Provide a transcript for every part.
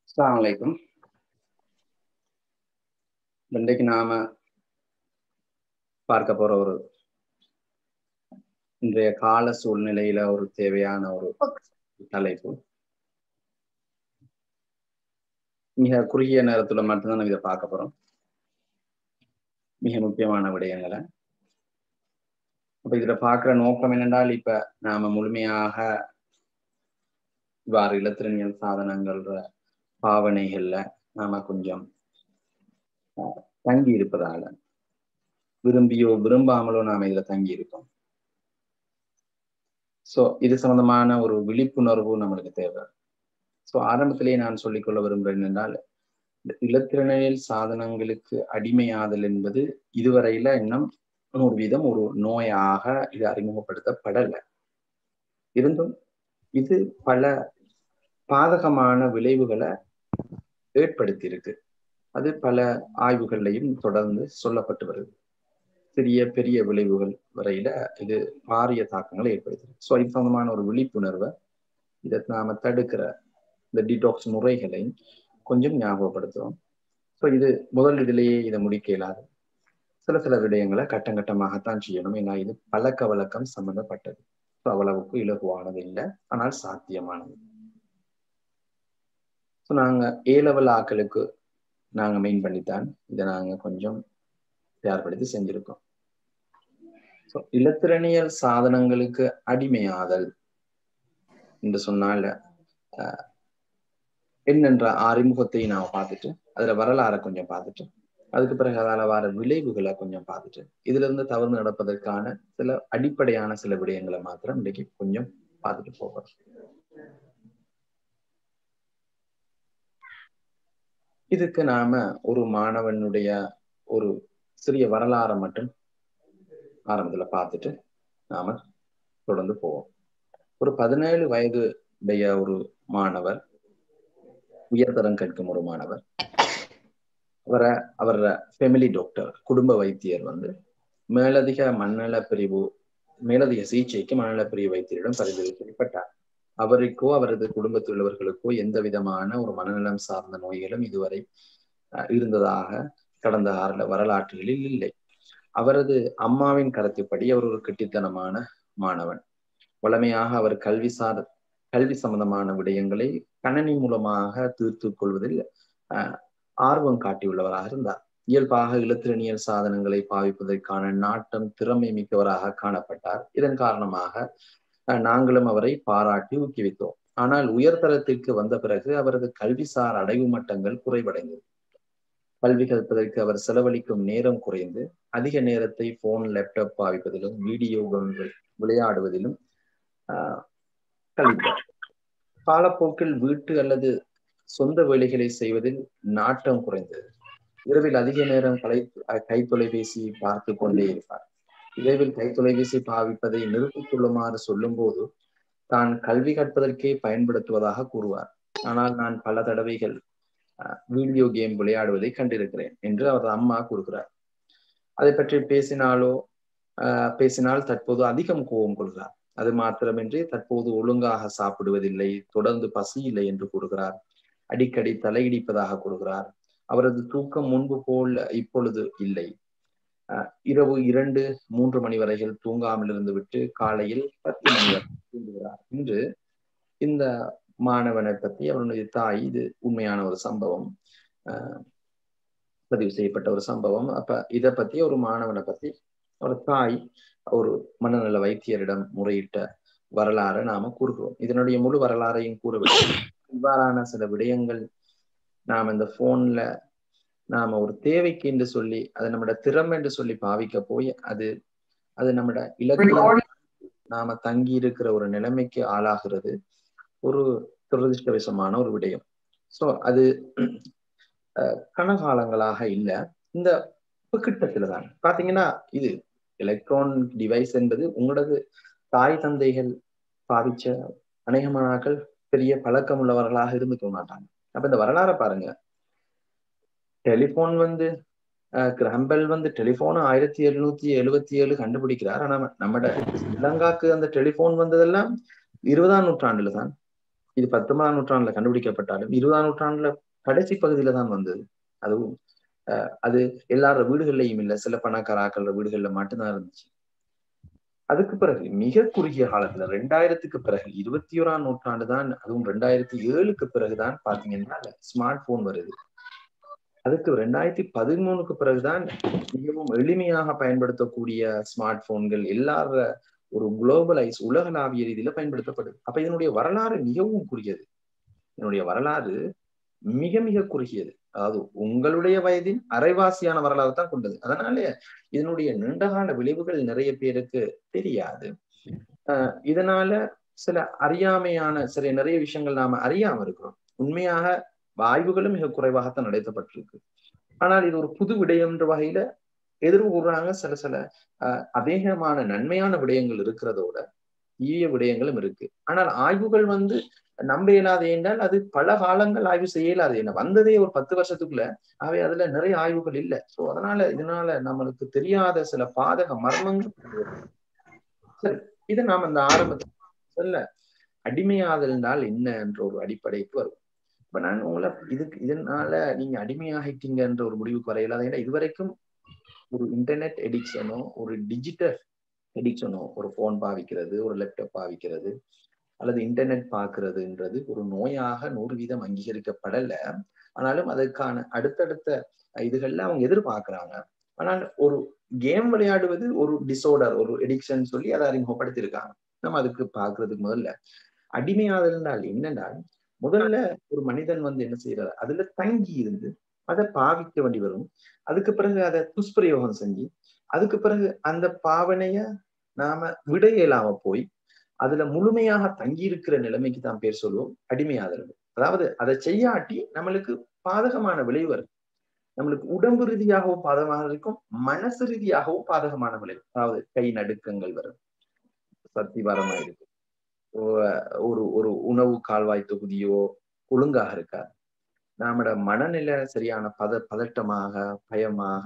அஸ்ஸலாமு அலைக்கும் இன்றைக்கு நாம பார்க்க போற ஒரு இன்றைய கால சூழ்நிலையில ஒரு தேவையான ஒரு தலைப்பு மிக குறுகிய நேரத்துல மட்டும்தான் நம்ம இதை பார்க்க போறோம் மிக முக்கியமான விடயங்களை அப்ப இதுல பார்க்கிற நோக்கம் என்னென்றால் இப்ப நாம முழுமையாக இவ்வாறு இலத்திரனியல் சாதனங்கள்ற பாவனைகள்ல நாம கொஞ்சம் தங்கி இருப்பதால விரும்பியோ விரும்பாமலோ நாம இதுல தங்கி இருக்கோம் சோ இது சம்பந்தமான ஒரு விழிப்புணர்வு நம்மளுக்கு தேவை சோ ஆரம்பத்திலேயே நான் சொல்லிக்கொள்ள விரும்புகிறேன் என்றால் இலத்திரனியல் சாதனங்களுக்கு அடிமையாதல் என்பது இதுவரையில இன்னும் ஒரு விதம் ஒரு நோயாக இது அறிமுகப்படுத்தப்படலை இருந்தும் இது பல பாதகமான விளைவுகளை ஏற்படுத்தி இருக்கு அது பல ஆய்வுகள்லையும் தொடர்ந்து சொல்லப்பட்டு வருது சிறிய பெரிய விளைவுகள் வரையில இது பாரிய தாக்கங்களை ஏற்படுத்துது ஸோ இது சம்பந்தமான ஒரு விழிப்புணர்வை இதை நாம தடுக்கிற இந்த டிடாக்ஸ் முறைகளை கொஞ்சம் ஞாபகப்படுத்துவோம் ஸோ இது முதல் இதிலேயே இதை முடிக்க இயலாது சில சில விடயங்களை கட்டம் கட்டமாகத்தான் செய்யணும் ஏன்னா இது பழக்க வழக்கம் சம்பந்தப்பட்டது ஸோ அவ்வளவுக்கு இலகுவானது இல்லை ஆனால் சாத்தியமானது ஸோ நாங்க ஏ லெவல் ஆக்களுக்கு நாங்க மெயின் பண்ணித்தான் இதை நாங்க கொஞ்சம் தயார்படுத்தி செஞ்சிருக்கோம் ஸோ இலத்திரனியல் சாதனங்களுக்கு அடிமையாதல் என்று சொன்னால என்னென்ற அறிமுகத்தை நாம பார்த்துட்டு அதுல வரலாற கொஞ்சம் பார்த்துட்டு அதுக்கு பிறகு அதால வர விளைவுகளை கொஞ்சம் பார்த்துட்டு இதுல இருந்து தவறு நடப்பதற்கான சில அடிப்படையான சில விடயங்களை மாத்திரம் இன்றைக்கு கொஞ்சம் பார்த்துட்டு போகிறோம் இதுக்கு நாம ஒரு மாணவனுடைய ஒரு சிறிய வரலாறை மட்டும் ஆரம்பத்துல பார்த்துட்டு நாம தொடர்ந்து போவோம் ஒரு பதினேழு வயது உடைய ஒரு மாணவர் உயர்தரம் கற்கும் ஒரு மாணவர் அவரை அவர் ஃபெமிலி டாக்டர் குடும்ப வைத்தியர் வந்து மேலதிக மண்ணல பிரிவு மேலதிக சிகிச்சைக்கு மண்ணல பிரிவு வைத்தியரிடம் பரிந்துரை செய்யப்பட்டார் அவருக்கோ அவரது குடும்பத்தில் உள்ளவர்களுக்கோ எந்த விதமான ஒரு மனநலம் சார்ந்த நோய்களும் இதுவரை இருந்ததாக கடந்த ஆறு வரலாற்றுகளில் இல்லை அவரது அம்மாவின் கருத்துப்படி அவர் ஒரு கெட்டித்தனமான மாணவன் வளமையாக அவர் கல்விசார் கல்வி சம்பந்தமான விடயங்களை கணனி மூலமாக தீர்த்து கொள்வதில் ஆர்வம் காட்டியுள்ளவராக இருந்தார் இயல்பாக இலத்திரனியல் சாதனங்களை பாவிப்பதற்கான நாட்டம் திறமை மிக்கவராக காணப்பட்டார் இதன் காரணமாக நாங்களும் அவரை பாராட்டி ஊக்குவித்தோம் ஆனால் உயர்தரத்திற்கு வந்த பிறகு அவரது கல்விசார் அடைவு மட்டங்கள் குறைவடைந்தது கல்வி கற்பதற்கு அவர் செலவழிக்கும் நேரம் குறைந்து அதிக நேரத்தை போன் லேப்டாப் பாவிப்பதிலும் வீடியோ விளையாடுவதிலும் கழித்தார் காலப்போக்கில் வீட்டு அல்லது சொந்த வேலைகளை செய்வதில் நாட்டம் குறைந்தது இரவில் அதிக நேரம் கலை கை தொலைபேசி பார்த்து கொண்டே இருப்பார் இரவில் கை தொலைபேசி பாவிப்பதை நிறுத்திக் கொள்ளுமாறு சொல்லும் போது தான் கல்வி கற்பதற்கே பயன்படுத்துவதாக கூறுவார் ஆனால் நான் பல தடவைகள் வீடியோ கேம் விளையாடுவதை கண்டிருக்கிறேன் என்று அவரது அம்மா கூறுகிறார் அதை பற்றி பேசினாலோ பேசினால் தற்போது அதிகம் கோபம் கொள்கிறார் அது மாத்திரமின்றி தற்போது ஒழுங்காக சாப்பிடுவதில்லை தொடர்ந்து பசி இல்லை என்று கூறுகிறார் அடிக்கடி தலையிடிப்பதாக கூறுகிறார் அவரது தூக்கம் முன்பு போல் இப்பொழுது இல்லை இரவு இரண்டு மூன்று மணி வரையில் தூங்காமல் இருந்து விட்டு காலையில் பத்து மணி வரை தூங்குகிறார் என்று இந்த மாணவனை பத்தி அவனுடைய தாய் இது உண்மையான ஒரு சம்பவம் பதிவு செய்யப்பட்ட ஒரு சம்பவம் அப்ப இதை பத்தி ஒரு மாணவனை பத்தி ஒரு தாய் ஒரு மனநல வைத்தியரிடம் முறையிட்ட வரலாறை நாம கூறுகிறோம் இதனுடைய முழு வரலாறையும் கூறவில்லை இவ்வாறான சில விடயங்கள் நாம் இந்த போன்ல நாம ஒரு தேவைக்கு என்று சொல்லி அது நம்மட திறமை என்று சொல்லி பாவிக்க போய் அது அது நம்மட இலக்கிய நாம தங்கி இருக்கிற ஒரு நிலைமைக்கு ஆளாகிறது ஒரு துரதிருஷ்டவசமான ஒரு விடயம் சோ அது கனகாலங்களாக இல்ல இந்த கிட்டத்துலதான் பாத்தீங்கன்னா இது எலக்ட்ரானிக் டிவைஸ் என்பது உங்களது தாய் தந்தைகள் பாவிச்ச அநேகமானாக்கள் பெரிய பழக்கம் உள்ளவர்களாக இருந்துக்க மாட்டாங்க அப்ப இந்த வரலாறை பாருங்க டெலிபோன் வந்து கிரம்பல் வந்து டெலிபோன் ஆயிரத்தி எழுநூத்தி எழுபத்தி ஏழு கண்டுபிடிக்கிறார் ஆனா நம்மட ஸ்ரீலங்காக்கு அந்த டெலிபோன் வந்ததெல்லாம் இருபதாம் நூற்றாண்டுல தான் இது பத்தொன்பதாம் நூற்றாண்டுல கண்டுபிடிக்கப்பட்டாலும் இருபதாம் நூற்றாண்டுல கடைசி பகுதியில தான் வந்தது அதுவும் அது எல்லார வீடுகள்லையும் இல்லை சில பணக்காராக்கள வீடுகள்ல மட்டும்தான் இருந்துச்சு அதுக்கு பிறகு மிக குறுகிய காலத்துல ரெண்டாயிரத்துக்கு பிறகு இருபத்தி ஓராம் நூற்றாண்டு தான் அதுவும் ரெண்டாயிரத்தி ஏழுக்கு பிறகுதான் பாத்தீங்கன்னா ஸ்மார்ட் போன் வருது அதுக்கு ரெண்டாயிரத்தி பதிமூணுக்கு பிறகுதான் மிகவும் எளிமையாக பயன்படுத்தக்கூடிய ஸ்மார்ட் போன்கள் எல்லார ஒரு குளோபலைஸ் உலகளாவிய ரீதியில பயன்படுத்தப்படுது அப்ப இதனுடைய வரலாறு மிகவும் குறுகியது இதனுடைய வரலாறு மிக மிக குறுகியது அதாவது உங்களுடைய வயதின் அரைவாசியான வரலாறு தான் கொண்டது அதனால இதனுடைய நீண்டகால விளைவுகள் நிறைய பேருக்கு தெரியாது ஆஹ் இதனால சில அறியாமையான சில நிறைய விஷயங்கள் நாம அறியாம இருக்கிறோம் உண்மையாக ஆய்வுகளும் மிக குறைவாகத்தான் நடத்தப்பட்டிருக்கு ஆனால் இது ஒரு புது விடயம் என்ற வகையில எதிர்வு கூறுறாங்க சில சில அஹ் அதிகமான நன்மையான விடயங்கள் இருக்கிறதோட தீய விடயங்களும் இருக்கு ஆனால் ஆய்வுகள் வந்து நம்ப இயலாது என்றால் அது பல காலங்கள் ஆய்வு செய்ய இயலாது என்ன வந்ததே ஒரு பத்து வருஷத்துக்குள்ள அவை அதுல நிறைய ஆய்வுகள் இல்லை சோ அதனால இதனால நம்மளுக்கு தெரியாத சில பாதக மர்மங்கள் சரி இதை நாம இந்த ஆரம்பத்துல சொல்ல அடிமையாதல் என்றால் என்ன என்ற ஒரு அடிப்படைக்கு வரும் இப்ப நான் உங்களை இதுக்கு இதனால நீங்க அடிமையாகிட்டீங்கன்ற ஒரு முடிவுக்கு வரையில ஏன்னா இதுவரைக்கும் ஒரு இன்டர்நெட் எடிக்ஷனோ ஒரு டிஜிட்டல் எடிக்ஷனோ ஒரு போன் பாவிக்கிறது ஒரு லேப்டாப் பாவிக்கிறது அல்லது இன்டர்நெட் பார்க்கறதுன்றது ஒரு நோயாக நூறு வீதம் அங்கீகரிக்கப்படல ஆனாலும் அதுக்கான அடுத்தடுத்த இதுகள்ல அவங்க எதிர்பார்க்கிறாங்க ஆனால் ஒரு கேம் விளையாடுவது ஒரு டிசோர்டர் ஒரு எடிக்ஷன் சொல்லி அதை அறிமுகப்படுத்தியிருக்காங்க நம்ம அதுக்கு பாக்குறதுக்கு முதல்ல அடிமையாதல் என்றால் என்னென்றால் முதல்ல ஒரு மனிதன் வந்து என்ன செய்யறாரு அதுல தங்கி இருந்து அதை பாவிக்க வேண்டி வரும் அதுக்கு பிறகு அதை துஷ்பிரயோகம் செஞ்சு அதுக்கு பிறகு அந்த பாவனைய நாம விட இயலாம போய் அதுல முழுமையாக தங்கி இருக்கிற நிலைமைக்கு தான் பேர் சொல்லுவோம் அடிமையாதல் அதாவது அதை செய்யாட்டி நம்மளுக்கு பாதகமான விளைவு வரும் நம்மளுக்கு உடம்பு ரீதியாகவும் பாதகமாக இருக்கும் மனசு ரீதியாகவும் பாதகமான விளைவு அதாவது கை நடுக்கங்கள் வரும் சத்திவாரமா இருக்கு ஒரு ஒரு உணவு கால்வாய் தொகுதியோ ஒழுங்காக இருக்காது நம்மட மனநிலை சரியான பத பதட்டமாக பயமாக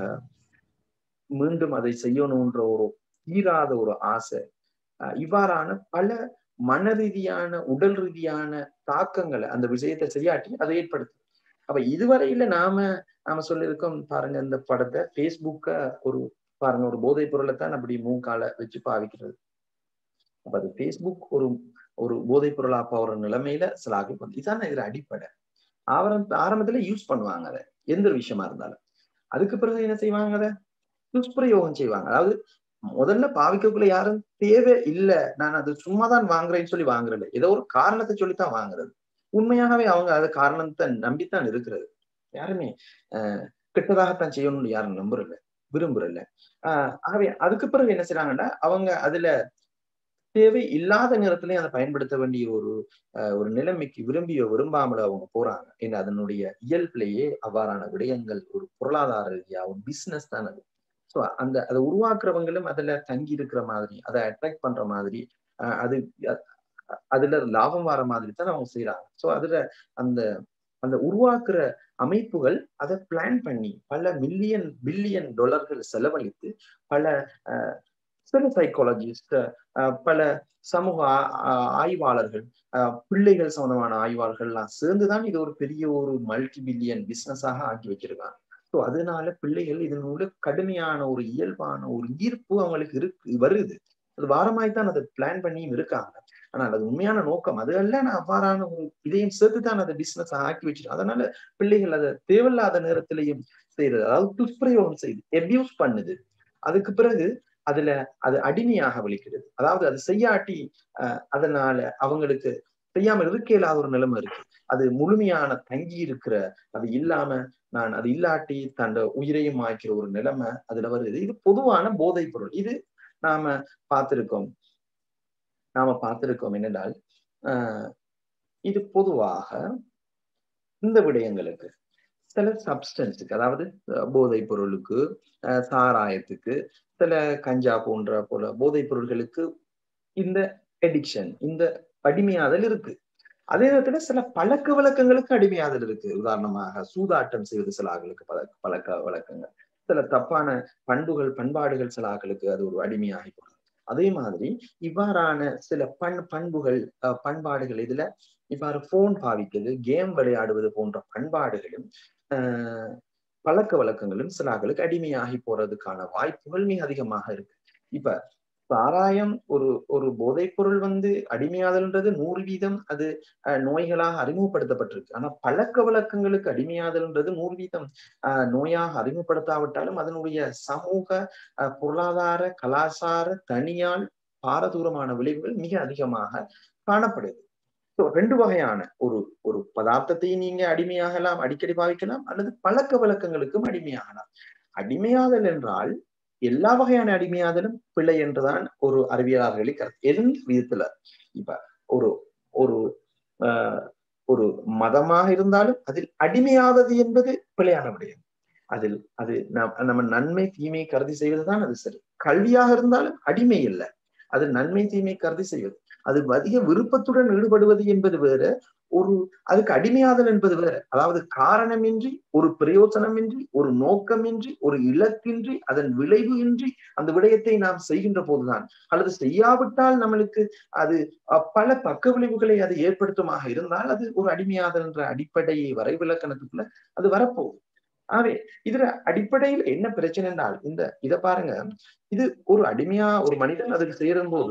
மீண்டும் அதை செய்யணும்ன்ற ஒரு தீராத ஒரு ஆசை இவ்வாறான பல மன ரீதியான உடல் ரீதியான தாக்கங்களை அந்த விஷயத்தை சரியாட்டி அதை ஏற்படுத்தும் அப்ப இதுவரையில நாம நாம சொல்லியிருக்கோம் பாருங்க இந்த படத்தை பேஸ்புக்க ஒரு பாருங்க ஒரு போதைப் பொருளை தான் அப்படி மூக்கால வச்சு பாவிக்கிறது அப்ப அது பேஸ்புக் ஒரு ஒரு போதைப் பொருளா போற நிலைமையில சில ஆக்கள் வந்து இதான இதுல அடிப்படை ஆரம்ப ஆரம்பத்துல யூஸ் பண்ணுவாங்க அதை எந்த விஷயமா இருந்தாலும் அதுக்கு பிறகு என்ன செய்வாங்க அதை துஷ்பிரயோகம் செய்வாங்க அதாவது முதல்ல பாவிக்கக்குள்ள யாரும் தேவை இல்ல நான் அது சும்மாதான் வாங்குறேன்னு சொல்லி வாங்குறது ஏதோ ஒரு காரணத்தை சொல்லித்தான் வாங்குறது உண்மையாகவே அவங்க அது காரணத்தை நம்பித்தான் இருக்கிறது யாருமே ஆஹ் கெட்டதாகத்தான் செய்யணும்னு யாரும் நம்புறல விரும்புறல ஆஹ் ஆகவே அதுக்கு பிறகு என்ன செய்யறாங்கன்னா அவங்க அதுல தேவை இல்லாத நேரத்திலையும் அதை பயன்படுத்த வேண்டிய ஒரு ஒரு நிலைமைக்கு விரும்பியோ விரும்பாமலோ அவங்க போறாங்க ஏன்னா அதனுடைய இயல்பிலேயே அவ்வாறான விடயங்கள் ஒரு பொருளாதார ரீதியா ஒரு பிசினஸ் தான் அது ஸோ அந்த அதை உருவாக்குறவங்களும் அதுல தங்கி இருக்கிற மாதிரி அதை அட்ராக்ட் பண்ற மாதிரி அது அதுல லாபம் வர மாதிரி தான் அவங்க செய்யறாங்க ஸோ அதுல அந்த அந்த உருவாக்குற அமைப்புகள் அதை பிளான் பண்ணி பல மில்லியன் பில்லியன் டாலர்கள் செலவழித்து பல சில சைக்காலஜிஸ்ட் பல சமூக ஆய்வாளர்கள் பிள்ளைகள் சம்பந்தமான ஆய்வாளர்கள்லாம் சேர்ந்துதான் இது ஒரு பெரிய ஒரு மல்டி பில்லியன் பிசினஸாக ஆக்கி வச்சிருக்காங்க ஸோ அதனால பிள்ளைகள் இதனோட கடுமையான ஒரு இயல்பான ஒரு ஈர்ப்பு அவங்களுக்கு இருக்கு வருது அது வாரமாய்த்தான் அதை பிளான் பண்ணியும் இருக்காங்க ஆனால் அது உண்மையான நோக்கம் அது அல்ல நான் அவ்வாறான ஒரு இதையும் சேர்த்து தான் அதை பிசினஸ் ஆக்கி வச்சிருக்கோம் அதனால பிள்ளைகள் அதை தேவையில்லாத நேரத்திலையும் செய்யறது அதாவது துஷ்பிரயோகம் செய்யுது எபியூஸ் பண்ணுது அதுக்கு பிறகு அதுல அது அடிமையாக விழிக்கிறது அதாவது அது செய்யாட்டி அஹ் அதனால அவங்களுக்கு செய்யாமல் இருக்க இல்லாத ஒரு நிலைமை இருக்கு அது முழுமையான தங்கி இருக்கிற அது இல்லாம நான் அது இல்லாட்டி தன் உயிரையும் ஆக்கிற ஒரு நிலைமை அதுல வருது இது பொதுவான போதைப் பொருள் இது நாம பார்த்திருக்கோம் நாம பார்த்திருக்கோம் என்னென்றால் ஆஹ் இது பொதுவாக இந்த விடயங்களுக்கு சில சப்ஸ்டன்ஸுக்கு அதாவது போதைப் பொருளுக்கு சாராயத்துக்கு சில கஞ்சா போன்ற போல போதைப் பொருள்களுக்கு இந்த எடிக்ஷன் இந்த அடிமையாதல் இருக்கு அதே நேரத்துல சில பழக்க வழக்கங்களுக்கு அடிமையாதல் இருக்கு உதாரணமாக சூதாட்டம் செய்வது சில ஆகளுக்கு பழ பழக்க வழக்கங்கள் சில தப்பான பண்புகள் பண்பாடுகள் சில ஆகளுக்கு அது ஒரு அடிமையாகி போகுது அதே மாதிரி இவ்வாறான சில பண் பண்புகள் பண்பாடுகள் இதுல இவ்வாறு போன் பாவிக்கிறது கேம் விளையாடுவது போன்ற பண்பாடுகளும் ஆஹ் பழக்க வழக்கங்களும் சிலாக்களுக்கு அடிமையாகி போறதுக்கான வாய்ப்புகள் மிக அதிகமாக இருக்கு இப்ப சாராயம் ஒரு ஒரு போதைப் பொருள் வந்து அடிமையாதல்ன்றது நூறு வீதம் அது அஹ், நோய்களாக அறிமுகப்படுத்தப்பட்டிருக்கு ஆனா பழக்க வழக்கங்களுக்கு அடிமையாதல்ன்றது நூறு வீதம் அஹ், நோயாக அறிமுகப்படுத்தாவிட்டாலும் அதனுடைய சமூக அஹ், பொருளாதார கலாச்சார தனியால் பாரதூரமான விளைவுகள் மிக அதிகமாக காணப்படுது So, ரெண்டு வகையான ஒரு ஒரு பதார்த்தத்தையும் நீங்க அடிமையாகலாம் அடிக்கடி பாவிக்கலாம் அல்லது பழக்க வழக்கங்களுக்கும் அடிமையாகலாம் அடிமையாதல் என்றால் எல்லா வகையான அடிமையாதலும் பிழை என்றுதான் ஒரு அறிவியலாளர்களின் கருத்து எந்த விதத்துல இப்ப ஒரு ஒரு ஆஹ் ஒரு மதமாக இருந்தாலும் அதில் அடிமையாவது என்பது பிழையான விடயம் அதில் அது நம் நம்ம நன்மை தீமை கருதி செய்வதுதான் அது சரி கல்வியாக இருந்தாலும் அடிமை இல்லை அது நன்மை தீமை கருதி செய்வது அது அதிக விருப்பத்துடன் ஈடுபடுவது என்பது வேற ஒரு அதுக்கு அடிமையாதல் என்பது வேற அதாவது காரணமின்றி ஒரு பிரயோஜனமின்றி ஒரு நோக்கமின்றி ஒரு இலக்கின்றி அதன் விளைவு இன்றி அந்த விடயத்தை நாம் செய்கின்ற போதுதான் அல்லது செய்யாவிட்டால் நம்மளுக்கு அது அஹ், பல பக்க விளைவுகளை அது ஏற்படுத்துமாக இருந்தால் அது ஒரு அடிமையாதல் என்ற அடிப்படை வரைவிலக்கணத்துக்குள்ள அது வரப்போகுது ஆகவே இதுல அடிப்படையில் என்ன பிரச்சனை என்றால் இந்த இத பாருங்க இது ஒரு அடிமையா ஒரு மனிதன் அதுக்கு சேரும் போது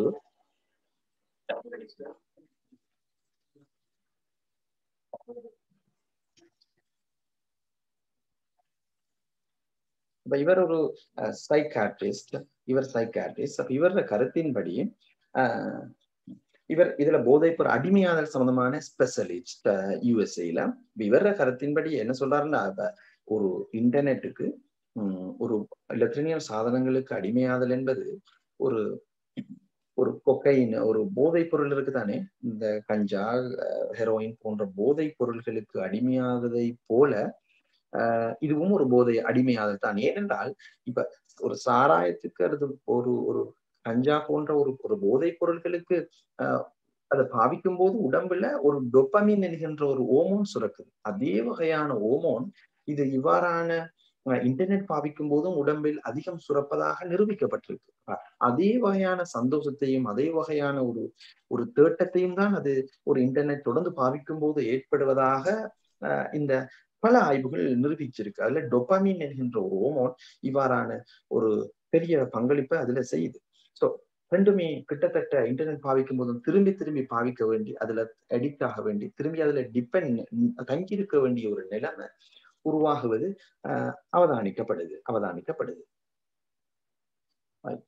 இப்ப இவர் ஒரு சைக்காட்ரிஸ்ட் இவர் சைக்காட்ரிஸ்ட் அப்ப இவர கருத்தின்படி அஹ், இவர் இதுல போதைப்பொருள் அடிமையாதல் சம்பந்தமான ஸ்பெஷலிஸ்ட் யூஎஸ்ஏல இவர கருத்தின்படி என்ன சொல்றாருன்னா இப்ப ஒரு இன்டர்நெட்டுக்கு உம், ஒரு எலக்ட்ரினியல் சாதனங்களுக்கு அடிமையாதல் என்பது ஒரு ஒரு கொக்கைன் ஒரு போதைப் பொருள் இருக்குதானே இந்த கஞ்சா ஹெரோயின் போன்ற போதைப் பொருள்களுக்கு அடிமையாவதை போல ஆஹ் இதுவும் ஒரு போதை அடிமையாதல் தான் ஏனென்றால் இப்ப ஒரு சாராயத்துக்கு அது ஒரு ஒரு கஞ்சா போன்ற ஒரு ஒரு போதைப் பொருள்களுக்கு ஆஹ் அதை பாவிக்கும் போது உடம்புல ஒரு டொப்பமின் என்கின்ற ஒரு ஓமோன் சுரக்குது அதே வகையான ஓமோன் இது இவ்வாறான அஹ், இன்டர்நெட் பாவிக்கும் போதும் உடம்பில் அதிகம் சுரப்பதாக நிரூபிக்கப்பட்டிருக்கு அஹ், அதே வகையான சந்தோஷத்தையும் அதே வகையான ஒரு ஒரு தேட்டத்தையும் தான் அது ஒரு இன்டர்நெட் தொடர்ந்து பாவிக்கும் போது ஏற்படுவதாக அஹ், இந்த பல ஆய்வுகள் நிரூபிச்சிருக்கு அதுல டொப்பாமின் என்கின்ற ஒரு ஓமோன் இவ்வாறான ஒரு பெரிய பங்களிப்பை அதுல செய்யுது ஸோ ரெண்டுமே கிட்டத்தட்ட இன்டர்நெட் பாவிக்கும் போதும் திரும்பி திரும்பி பாவிக்க வேண்டி அதுல அடிக்ட் ஆக வேண்டி திரும்பி அதுல டிபெண்ட் தங்கி இருக்க வேண்டிய ஒரு நிலைமை உருவாகுவது ஆஹ் அவதானிக்கப்படுது அவதானிக்கப்படுது Right.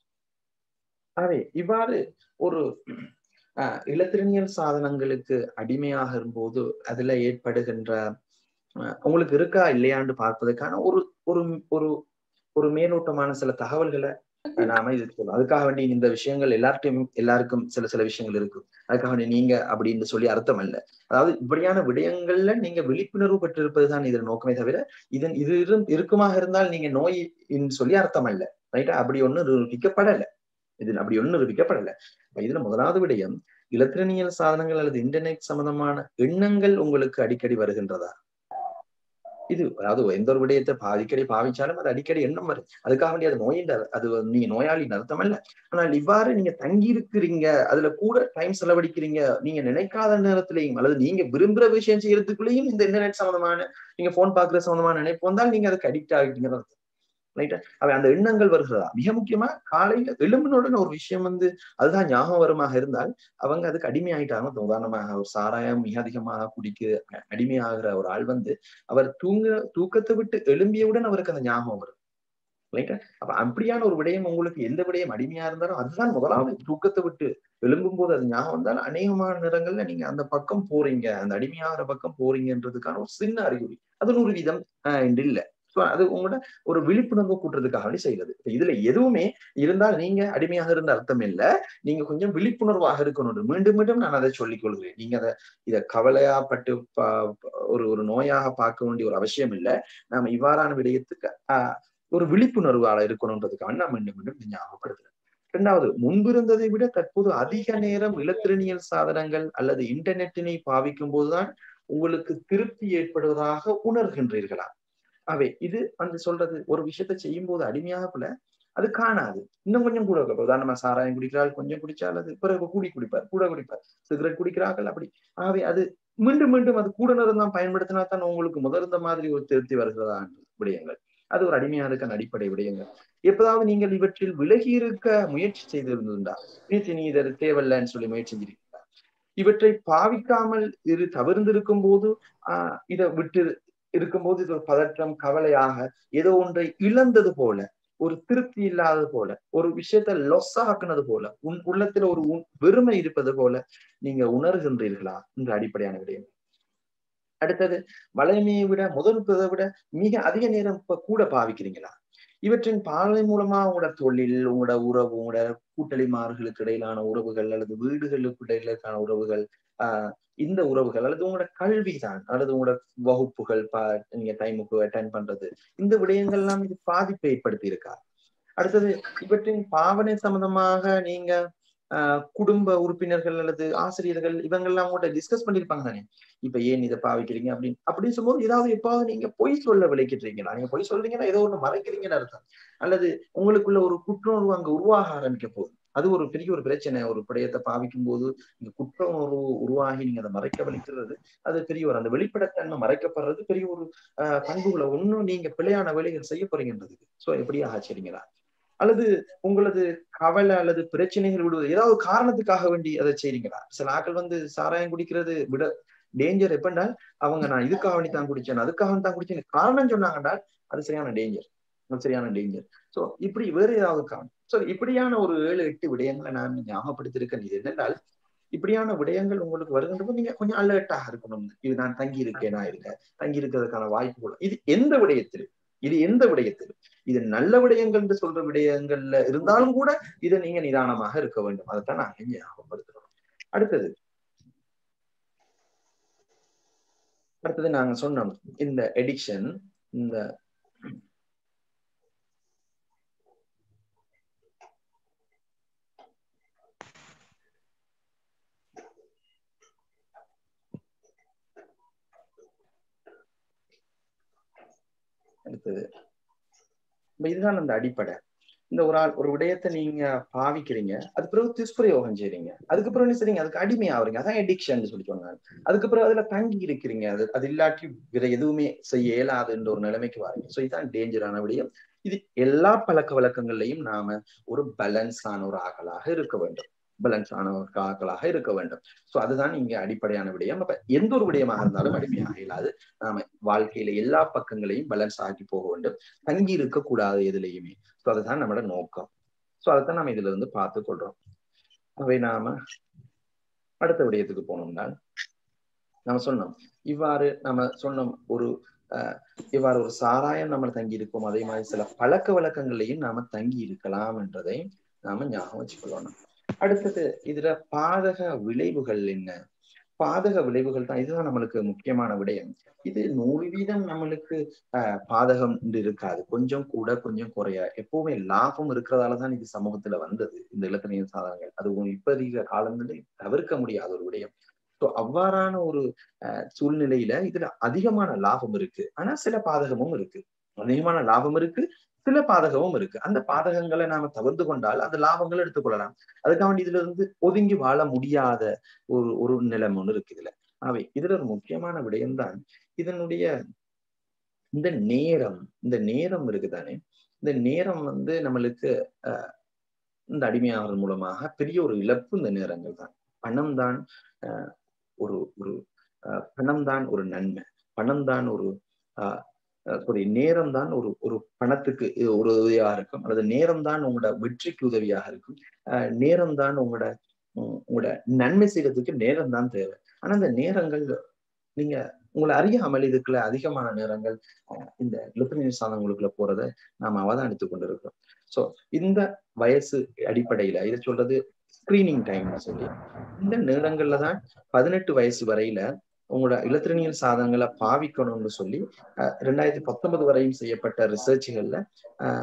ஆகவே இவ்வாறு ஒரு ஆஹ் இலத்திரனியல் சாதனங்களுக்கு அடிமையாக இருக்கும்போது அதுல ஏற்படுகின்ற ஆஹ் உங்களுக்கு இருக்கா இல்லையான்னு பார்ப்பதற்கான ஒரு ஒரு ஒரு ஒரு மேலோட்டமான சில தகவல்களை நாம இது சொல்லலாம் அதுக்காக வேண்டி இந்த விஷயங்கள் எல்லார்ட்டையும் எல்லாருக்கும் சில சில விஷயங்கள் இருக்கு அதுக்காக வேண்டி நீங்க அப்படின்னு சொல்லி அர்த்தம் அல்ல அதாவது இப்படியான விடயங்கள்ல நீங்க விழிப்புணர்வு பெற்றிருப்பதுதான் இதன் நோக்கமே தவிர இதன் இது இரு- இருக்குமாக இருந்தால் நீங்க நோய் சொல்லி அர்த்தம் அல்ல ரைட்டா அப்படி ஒண்ணு நிரூபிக்கப்படல இது அப்படி ஒண்ணு நிரூபிக்கப்படல அப்ப இதுல முதலாவது விடயம் இலத்திரனியல் சாதனங்கள் அல்லது இன்டர்நெட் சம்பந்தமான எண்ணங்கள் உங்களுக்கு அடிக்கடி வருகின்றதா இது அதாவது எந்த ஒரு விடயத்தை பா- அடிக்கடி பாவிச்சாலும் அது அடிக்கடி எண்ணம் வரும் அதுக்காக வேண்டிய அது நோயின் அது வந்து நீங்க நோயாளியின் அர்த்தம் அல்ல ஆனால் இவ்வாறு நீங்க தங்கி இருக்கிறீங்க அதுல கூட டைம் செலவழிக்கிறீங்க நீங்க நினைக்காத நேரத்திலையும் அல்லது நீங்க விரும்புற விஷயம் செய்யறதுக்குள்ளேயும் இந்த இன்டர்நெட் சம்பந்தமான நீங்க போன் பாக்குற சம்பந்தமான நினைப்பு வந்தால் நீங்க அதுக்கு அடிக்ட் ஆகிட்டீங்க அர்த்தம் ரைட்டா அவை அந்த எண்ணங்கள் வருகிறதா மிக முக்கியமா காலையில எழும்பினுடன் ஒரு விஷயம் வந்து அதுதான் ஞாபகம் வருமாக இருந்தால் அவங்க அதுக்கு அடிமை ஆயிட்டாங்க இப்ப உதாரணமாக ஒரு சாராயம் மிக அதிகமாக குடிக்க அ- அடிமையாகிற ஒரு ஆள் வந்து அவர் தூங்க தூக்கத்தை விட்டு எழும்பியவுடன் அவருக்கு அந்த ஞாபகம் வரும் ரைட்டா அப்ப அப்படியான ஒரு விடயம் உங்களுக்கு எந்த விடயம் அடிமையா இருந்தாலும் அதுதான் முதலாவது தூக்கத்தை விட்டு எழும்பும் போது அது ஞாபகம் வந்தால் அநேகமான நேரங்கள்ல நீங்க அந்த பக்கம் போறீங்க அந்த அடிமையாகிற பக்கம் போறீங்கன்றதுக்கான ஒரு சின்ன அறிகுறி அது நூறு வீதம் ஆஹ் இன்று இல்ல சோ அது உங்களோட ஒரு விழிப்புணர்வு கூட்டுறதுக்காக வேண்டி செய்யறது இப்ப இதுல எதுவுமே இருந்தால் நீங்க அடிமையாக இருந்த அர்த்தம் இல்ல நீங்க கொஞ்சம் விழிப்புணர்வாக இருக்கணும் மீண்டும் மீண்டும் நான் அதை சொல்லிக் கொள்கிறேன் நீங்க அதை இத கவலையாப்பட்டு பா- ஒரு ஒரு நோயாக பார்க்க வேண்டிய ஒரு அவசியம் இல்ல நாம இவ்வாறான விடயத்துக்கு ஆஹ் ஒரு விழிப்புணர்வாளர் இருக்கணுன்றதுக்காக நான் மீண்டும் மீண்டும் இதை ஞாபகப்படுத்துறேன் இரண்டாவது முன்பு இருந்ததை விட தற்போது அதிக நேரம் இலத்திரனியல் சாதனங்கள் அல்லது இன்டர்நெட்டினை பாவிக்கும் போதுதான் உங்களுக்கு திருப்தி ஏற்படுவதாக உணர்கின்றீர்களா அவை இது அந்த சொல்றது ஒரு விஷயத்தை செய்யும் போது அடிமையாக போல அது காணாது இன்னும் கொஞ்சம் கூட இருக்கும் உதாரணமா சாராயம் குடிக்கிறாள் கொஞ்சம் குடிச்சால் அது பிறகு கூடி குடிப்பார் கூட குடிப்பார் சிகரெட் குடிக்கிறார்கள் அப்படி ஆகவே அது மீண்டும் மீண்டும் அது கூட தான் பயன்படுத்தினா தான் உங்களுக்கு முதல்ந்த மாதிரி ஒரு திருப்தி வருகிறதா விடயங்கள் அது ஒரு அடிமையானுக்கான அடிப்படை விடயங்கள் எப்பதாவது நீங்கள் இவற்றில் விலகி இருக்க முயற்சி செய்திருந்தா நேற்று நீ இதை தேவையில்லைன்னு சொல்லி முயற்சி செஞ்சிருக்கீங்களா இவற்றை பாவிக்காமல் இரு தவிர்ந்திருக்கும் போது ஆஹ் இதை விட்டு இருக்கும்போது இது ஒரு பதற்றம் கவலையாக ஏதோ ஒன்றை இழந்தது போல ஒரு திருப்தி இல்லாதது போல ஒரு விஷயத்த லொஸ் ஆக்குனது போல உன் உள்ளத்துல ஒரு வெறுமை இருப்பது போல நீங்க உணர்கின்றீர்களா என்ற அடிப்படையான விடயம் அடுத்தது வளமையை விட முதல் விட மிக அதிக நேரம் இப்ப கூட பாவிக்கிறீங்களா இவற்றின் பாவனை மூலமா உங்களோட தொழில் உங்களோட உறவு உங்களோட கூட்டளிமார்களுக்கு இடையிலான உறவுகள் அல்லது வீடுகளுக்கு இடையிலான உறவுகள் ஆஹ் இந்த உறவுகள் அல்லது உங்களோட கல்வி தான் அல்லது உங்களோட வகுப்புகள் பா நீங்க டைமுக்கு அட்டன் பண்றது இந்த விடயங்கள் எல்லாம் இது பாதிப்பை ஏற்படுத்தி இருக்கா அடுத்தது இவற்றின் பாவனை சம்பந்தமாக நீங்க ஆஹ் குடும்ப உறுப்பினர்கள் அல்லது ஆசிரியர்கள் இவங்கெல்லாம் கூட டிஸ்கஸ் பண்ணிருப்பாங்க தானே இப்ப ஏன் இதை பாவிக்கிறீங்க அப்படின்னு அப்படின்னு சொல்லும்போது ஏதாவது எப்பாவது நீங்க பொய் சொல்ல விளைக்கிட்டுறீங்களா நீங்க பொய் சொல்றீங்கன்னா ஏதோ ஒண்ணு மறைக்கிறீங்கன்னு அர்த்தம் அல்லது உங்களுக்குள்ள ஒரு குற்றுணர்வு அங்க உருவாக ஆரம்பிக்க போகுது அது ஒரு பெரிய ஒரு பிரச்சனை ஒரு விடயத்தை பாவிக்கும் போது இந்த குற்ற உணர்வு உருவாகி நீங்க அதை மறைக்க வலிக்கிறது அது பெரிய ஒரு அந்த வெளிப்படத்தன்மை மறைக்கப்படுறது பெரிய ஒரு ஆஹ் பண்புகளை ஒன்னும் நீங்க பிழையான வேலைகள் செய்ய போறீங்கன்றதுக்கு சோ எப்படியா ஆச்சரிங்களா அல்லது உங்களது கவலை அல்லது பிரச்சனைகள் விடுவது ஏதாவது காரணத்துக்காக வேண்டி அதை செய்றீங்களா சில ஆட்கள் வந்து சாராயம் குடிக்கிறது விட டேஞ்சர் எப்படின்னா அவங்க நான் இதுக்காக வேண்டி தான் குடிச்சேன் அதுக்காக தான் குடிச்சேன் காரணம் சொன்னாங்கடா அது சரியான டேஞ்சர் சரியான டேஞ்சர் சோ இப்படி வேற ஏதாவது காரணம் சோ இப்படியான ஒரு ஏழு எட்டு விடயங்களை நான் ஞாபகப்படுத்திருக்கேன் இது என்னென்றால் இப்படியான விடயங்கள் உங்களுக்கு வருகின்றப்போ நீங்க கொஞ்சம் அலர்ட்டாக இருக்கணும் இது நான் தங்கி இருக்கேனா இருக்க தங்கி இருக்கிறதுக்கான வாய்ப்புகள் இது எந்த விடயத்தில் இது எந்த விடயத்தில் இது நல்ல விடயங்கள் என்று சொல்ற விடயங்கள்ல இருந்தாலும் கூட இதை நீங்க நிதானமாக இருக்க வேண்டும் அதைத்தான் நாங்க ஞாபகப்படுத்துறோம் அடுத்தது அடுத்தது நாங்க சொன்னோம் இந்த எடிக்ஷன் இந்த அடுத்தது இதுதான் அந்த அடிப்படை இந்த ஒரு ஆள் ஒரு விடயத்தை நீங்க பாவிக்கிறீங்க அது பிறகு துஷ்பிரயோகம் செய்றீங்க அதுக்கு பிறகு என்ன செய்றீங்க அதுக்கு அடிமை ஆகுறீங்க அதான் எடிக்ஷன் சொல்லி சொன்னாங்க அதுக்கு பிறகு அதுல தங்கி இருக்கிறீங்க அது அது இல்லாட்டி வேற எதுவுமே செய்ய இயலாதுன்ற ஒரு நிலைமைக்கு வாரீங்க சோ இதுதான் டேஞ்சரான விடயம் இது எல்லா பழக்க வழக்கங்கள்லையும் நாம ஒரு பேலன்ஸான ஒரு ஆகலாக இருக்க வேண்டும் பேலன்ஸ் ஆன ஒரு ஆக்களாக இருக்க வேண்டும் சோ அதுதான் இங்க அடிப்படையான விடயம் அப்ப எந்த ஒரு விடயமாக இருந்தாலும் அடிமையாக இல்லாது நாம வாழ்க்கையில எல்லா பக்கங்களையும் பேலன்ஸ் ஆக்கி போக வேண்டும் தங்கி இருக்க கூடாது எதுலையுமே சோ அதுதான் நம்மளோட நோக்கம் சோ அதைத்தான் நம்ம இதுல இருந்து பார்த்து கொள்றோம் அவை நாம அடுத்த விடயத்துக்கு போனோம்னா நம்ம சொன்னோம் இவ்வாறு நம்ம சொன்னோம் ஒரு அஹ் இவ்வாறு ஒரு சாராயம் நம்ம தங்கி இருக்கோம் அதே மாதிரி சில பழக்க வழக்கங்களையும் நாம தங்கி இருக்கலாம் என்றதை நாம ஞாபகம் வச்சுக்கொள்ளணும் அடுத்தது இதுல பாதக விளைவுகள் என்ன பாதக விளைவுகள் தான் இதுதான் நம்மளுக்கு முக்கியமான விடயம் இது நூறு வீதம் நம்மளுக்கு ஆஹ் பாதகம் இருக்காது கொஞ்சம் கூட கொஞ்சம் குறைய எப்பவுமே லாபம் இருக்கிறதாலதான் இது சமூகத்துல வந்தது இந்த இலக்கணிய சாதனங்கள் அது இப்போதைய காலங்களில் தவிர்க்க முடியாத ஒரு விடயம் ஸோ அவ்வாறான ஒரு அஹ் சூழ்நிலையில இதுல அதிகமான லாபம் இருக்கு ஆனா சில பாதகமும் இருக்கு அதிகமான லாபம் இருக்கு சில பாதகமும் இருக்கு அந்த பாதகங்களை நாம தவிர்த்து கொண்டால் அந்த லாபங்களை எடுத்துக்கொள்ளலாம் அதுக்காக இதுல இருந்து ஒதுங்கி வாழ முடியாத ஒரு ஒரு நிலைமை ஒண்ணு இருக்கு இதுல அவை இதுல ஒரு முக்கியமான விடயம்தான் இதனுடைய இந்த நேரம் இந்த நேரம் இருக்குதானே இந்த நேரம் வந்து நம்மளுக்கு அஹ் இந்த அடிமையாளர் மூலமாக பெரிய ஒரு இழப்பு இந்த நேரங்கள் தான் பணம் தான் அஹ் ஒரு ஒரு பணம் தான் ஒரு நன்மை பணம் தான் ஒரு ஆஹ் சாரி நேரம் தான் ஒரு ஒரு பணத்துக்கு ஒரு உதவியாக இருக்கும் அல்லது நேரம் தான் உங்களோட வெற்றிக்கு உதவியாக இருக்கும் நேரம் தான் உங்களோட உங்களோட நன்மை செய்யறதுக்கு நேரம் தான் தேவை ஆனா அந்த நேரங்கள் நீங்க உங்களை அறியாமல் இதுக்குள்ள அதிகமான நேரங்கள் இந்த லிபனிய சாதனங்களுக்குள்ள போறத நாம அவதானித்து கொண்டிருக்கிறோம் சோ இந்த வயசு அடிப்படையில இதை சொல்றது ஸ்கிரீனிங் டைம்னு சொல்லி இந்த நேரங்கள்ல தான் பதினெட்டு வயசு வரையில உங்களோட இலத்திரனியல் சாதனங்களை பாவிக்கணும்னு சொல்லி ரெண்டாயிரத்தி பத்தொன்பது வரையும் செய்யப்பட்ட ரிசர்ச்கள்ல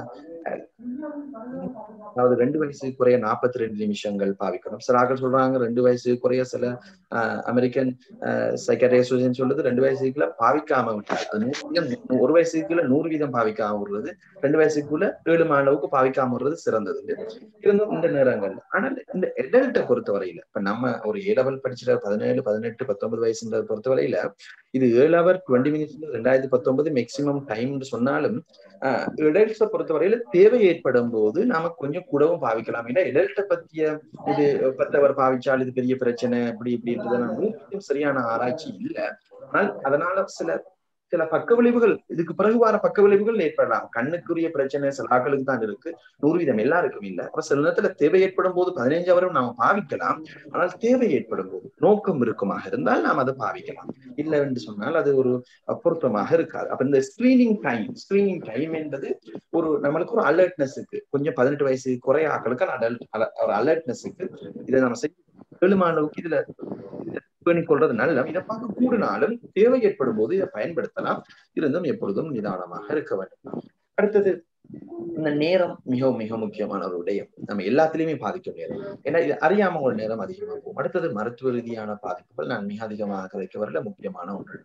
அதாவது ரெண்டு வயசு குறைய நாற்பத்தி ரெண்டு நிமிஷங்கள் பாவிக்கணும் சில ஆக்கள் சொல்றாங்க ரெண்டு வயசு குறைய சில அமெரிக்கன் சைக்காட்ரி அசோசியேஷன் சொல்லுது ரெண்டு வயசுக்குள்ள பாவிக்காம விட்டார் அது நூறு வீதம் ஒரு வயசுக்குள்ள நூறு வீதம் பாவிக்காம விடுறது ரெண்டு வயசுக்குள்ள ஏழு அளவுக்கு பாவிக்காம விடுறது சிறந்தது இருந்தும் இந்த நேரங்கள் ஆனால் இந்த எடல்ட்டை பொறுத்தவரையில இப்ப நம்ம ஒரு ஏ லெவல் படிச்சுட்டு பதினேழு பதினெட்டு பத்தொன்பது வயசுன்றத பொறுத்தவரையில இது ஏழு ஹவர் டுவெண்ட்டி மினிட்ஸ் ரெண்டாயிரத்தி பத்தொன்பது மேக்சிமம் டைம் சொன்னாலும் எடல்ட்ஸை பொறுத்தவரையில தேவை ஏற்படும் போது நாம கொஞ்சம் கூடவும் பாவிக்கலாம் ஏன்னா எடல்ட்டை பத்திய இது பத்தவர் பாவிச்சால் இது பெரிய பிரச்சனை இப்படி இப்படின்றத சரியான ஆராய்ச்சி இல்லை ஆனால் அதனால சில சில பக்க விளைவுகள் இதுக்கு பிறகு வர பக்க விளைவுகள் ஏற்படலாம் கண்ணுக்குரிய பிரச்சனை சில ஆக்களுக்கு தான் இருக்கு நூறு வீதம் எல்லாருக்கும் இல்லை அப்புறம் சில நேரத்துல தேவை ஏற்படும் போது பதினைஞ்சு அவரும் நாம பாவிக்கலாம் ஆனால் தேவை ஏற்படும் போது நோக்கம் இருக்குமாக இருந்தால் நாம் அதை பாவிக்கலாம் இல்லை என்று சொன்னால் அது ஒரு பொருத்தமாக இருக்காது அப்ப இந்த ஸ்கிரீனிங் டைம் ஸ்கிரீனிங் டைம் என்பது ஒரு நம்மளுக்கு ஒரு அலர்ட்னஸுக்கு கொஞ்சம் பதினெட்டு வயசு குறைய ஆக்களுக்கு அடல்ட் ஒரு அலர்ட்னஸுக்கு இதை நம்ம செய்ய ஏழுமானவுக்கு இதுல பேணிக் கொள்றது நல்ல இதை பார்க்க கூடினாலும் தேவை ஏற்படும் போது இதை பயன்படுத்தலாம் இருந்தும் எப்பொழுதும் நிதானமாக இருக்க வேண்டும் அடுத்தது இந்த நேரம் மிகவும் மிக முக்கியமான ஒரு விடயம் நம்ம எல்லாத்திலையுமே பாதிக்கும் நேரம் ஏன்னா இது அறியாம ஒரு நேரம் அதிகமாக போகும் அடுத்தது மருத்துவ ரீதியான பாதிப்புகள் நான் மிக அதிகமாக கதைக்க வரல முக்கியமான ஒன்று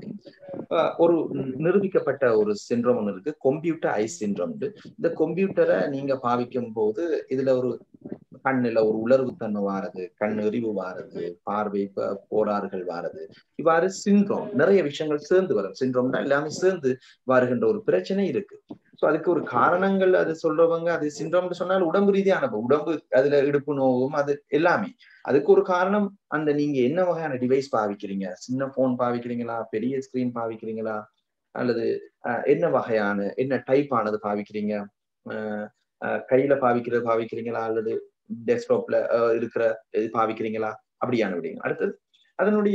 ஒரு நிரூபிக்கப்பட்ட ஒரு சின்ரம் ஒன்று இருக்கு கம்ப்யூட்டர் ஐ சின்ரம் இந்த கம்ப்யூட்டரை நீங்க பாவிக்கும் போது இதுல ஒரு கண்ணுல ஒரு உலர்வு தன்மை வாரது கண் எறிவு வாரது பார்வை கோளாறுகள் வாரது இவ்வாறு சின்ரோம் நிறைய விஷயங்கள் சேர்ந்து வரும் சின்ரோம்னா எல்லாமே சேர்ந்து வருகின்ற ஒரு பிரச்சனை இருக்கு சோ அதுக்கு ஒரு காரணங்கள் அது சொல்றவங்க அது சின்ரோம்னு சொன்னால் உடம்பு ரீதியான உடம்பு அதுல இடுப்பு நோவும் அது எல்லாமே அதுக்கு ஒரு காரணம் அந்த நீங்க என்ன வகையான டிவைஸ் பாவிக்கிறீங்க சின்ன போன் பாவிக்கிறீங்களா பெரிய ஸ்கிரீன் பாவிக்கிறீங்களா அல்லது என்ன வகையான என்ன டைப் ஆனது பாவிக்கிறீங்க கையில பாவிக்கிறது பாவிக்கிறீங்களா அல்லது டெஸ்க்டாப்ல இருக்கிற இது பாவிக்கிறீங்களா அப்படியான விடயங்கள் அடுத்தது அதனுடைய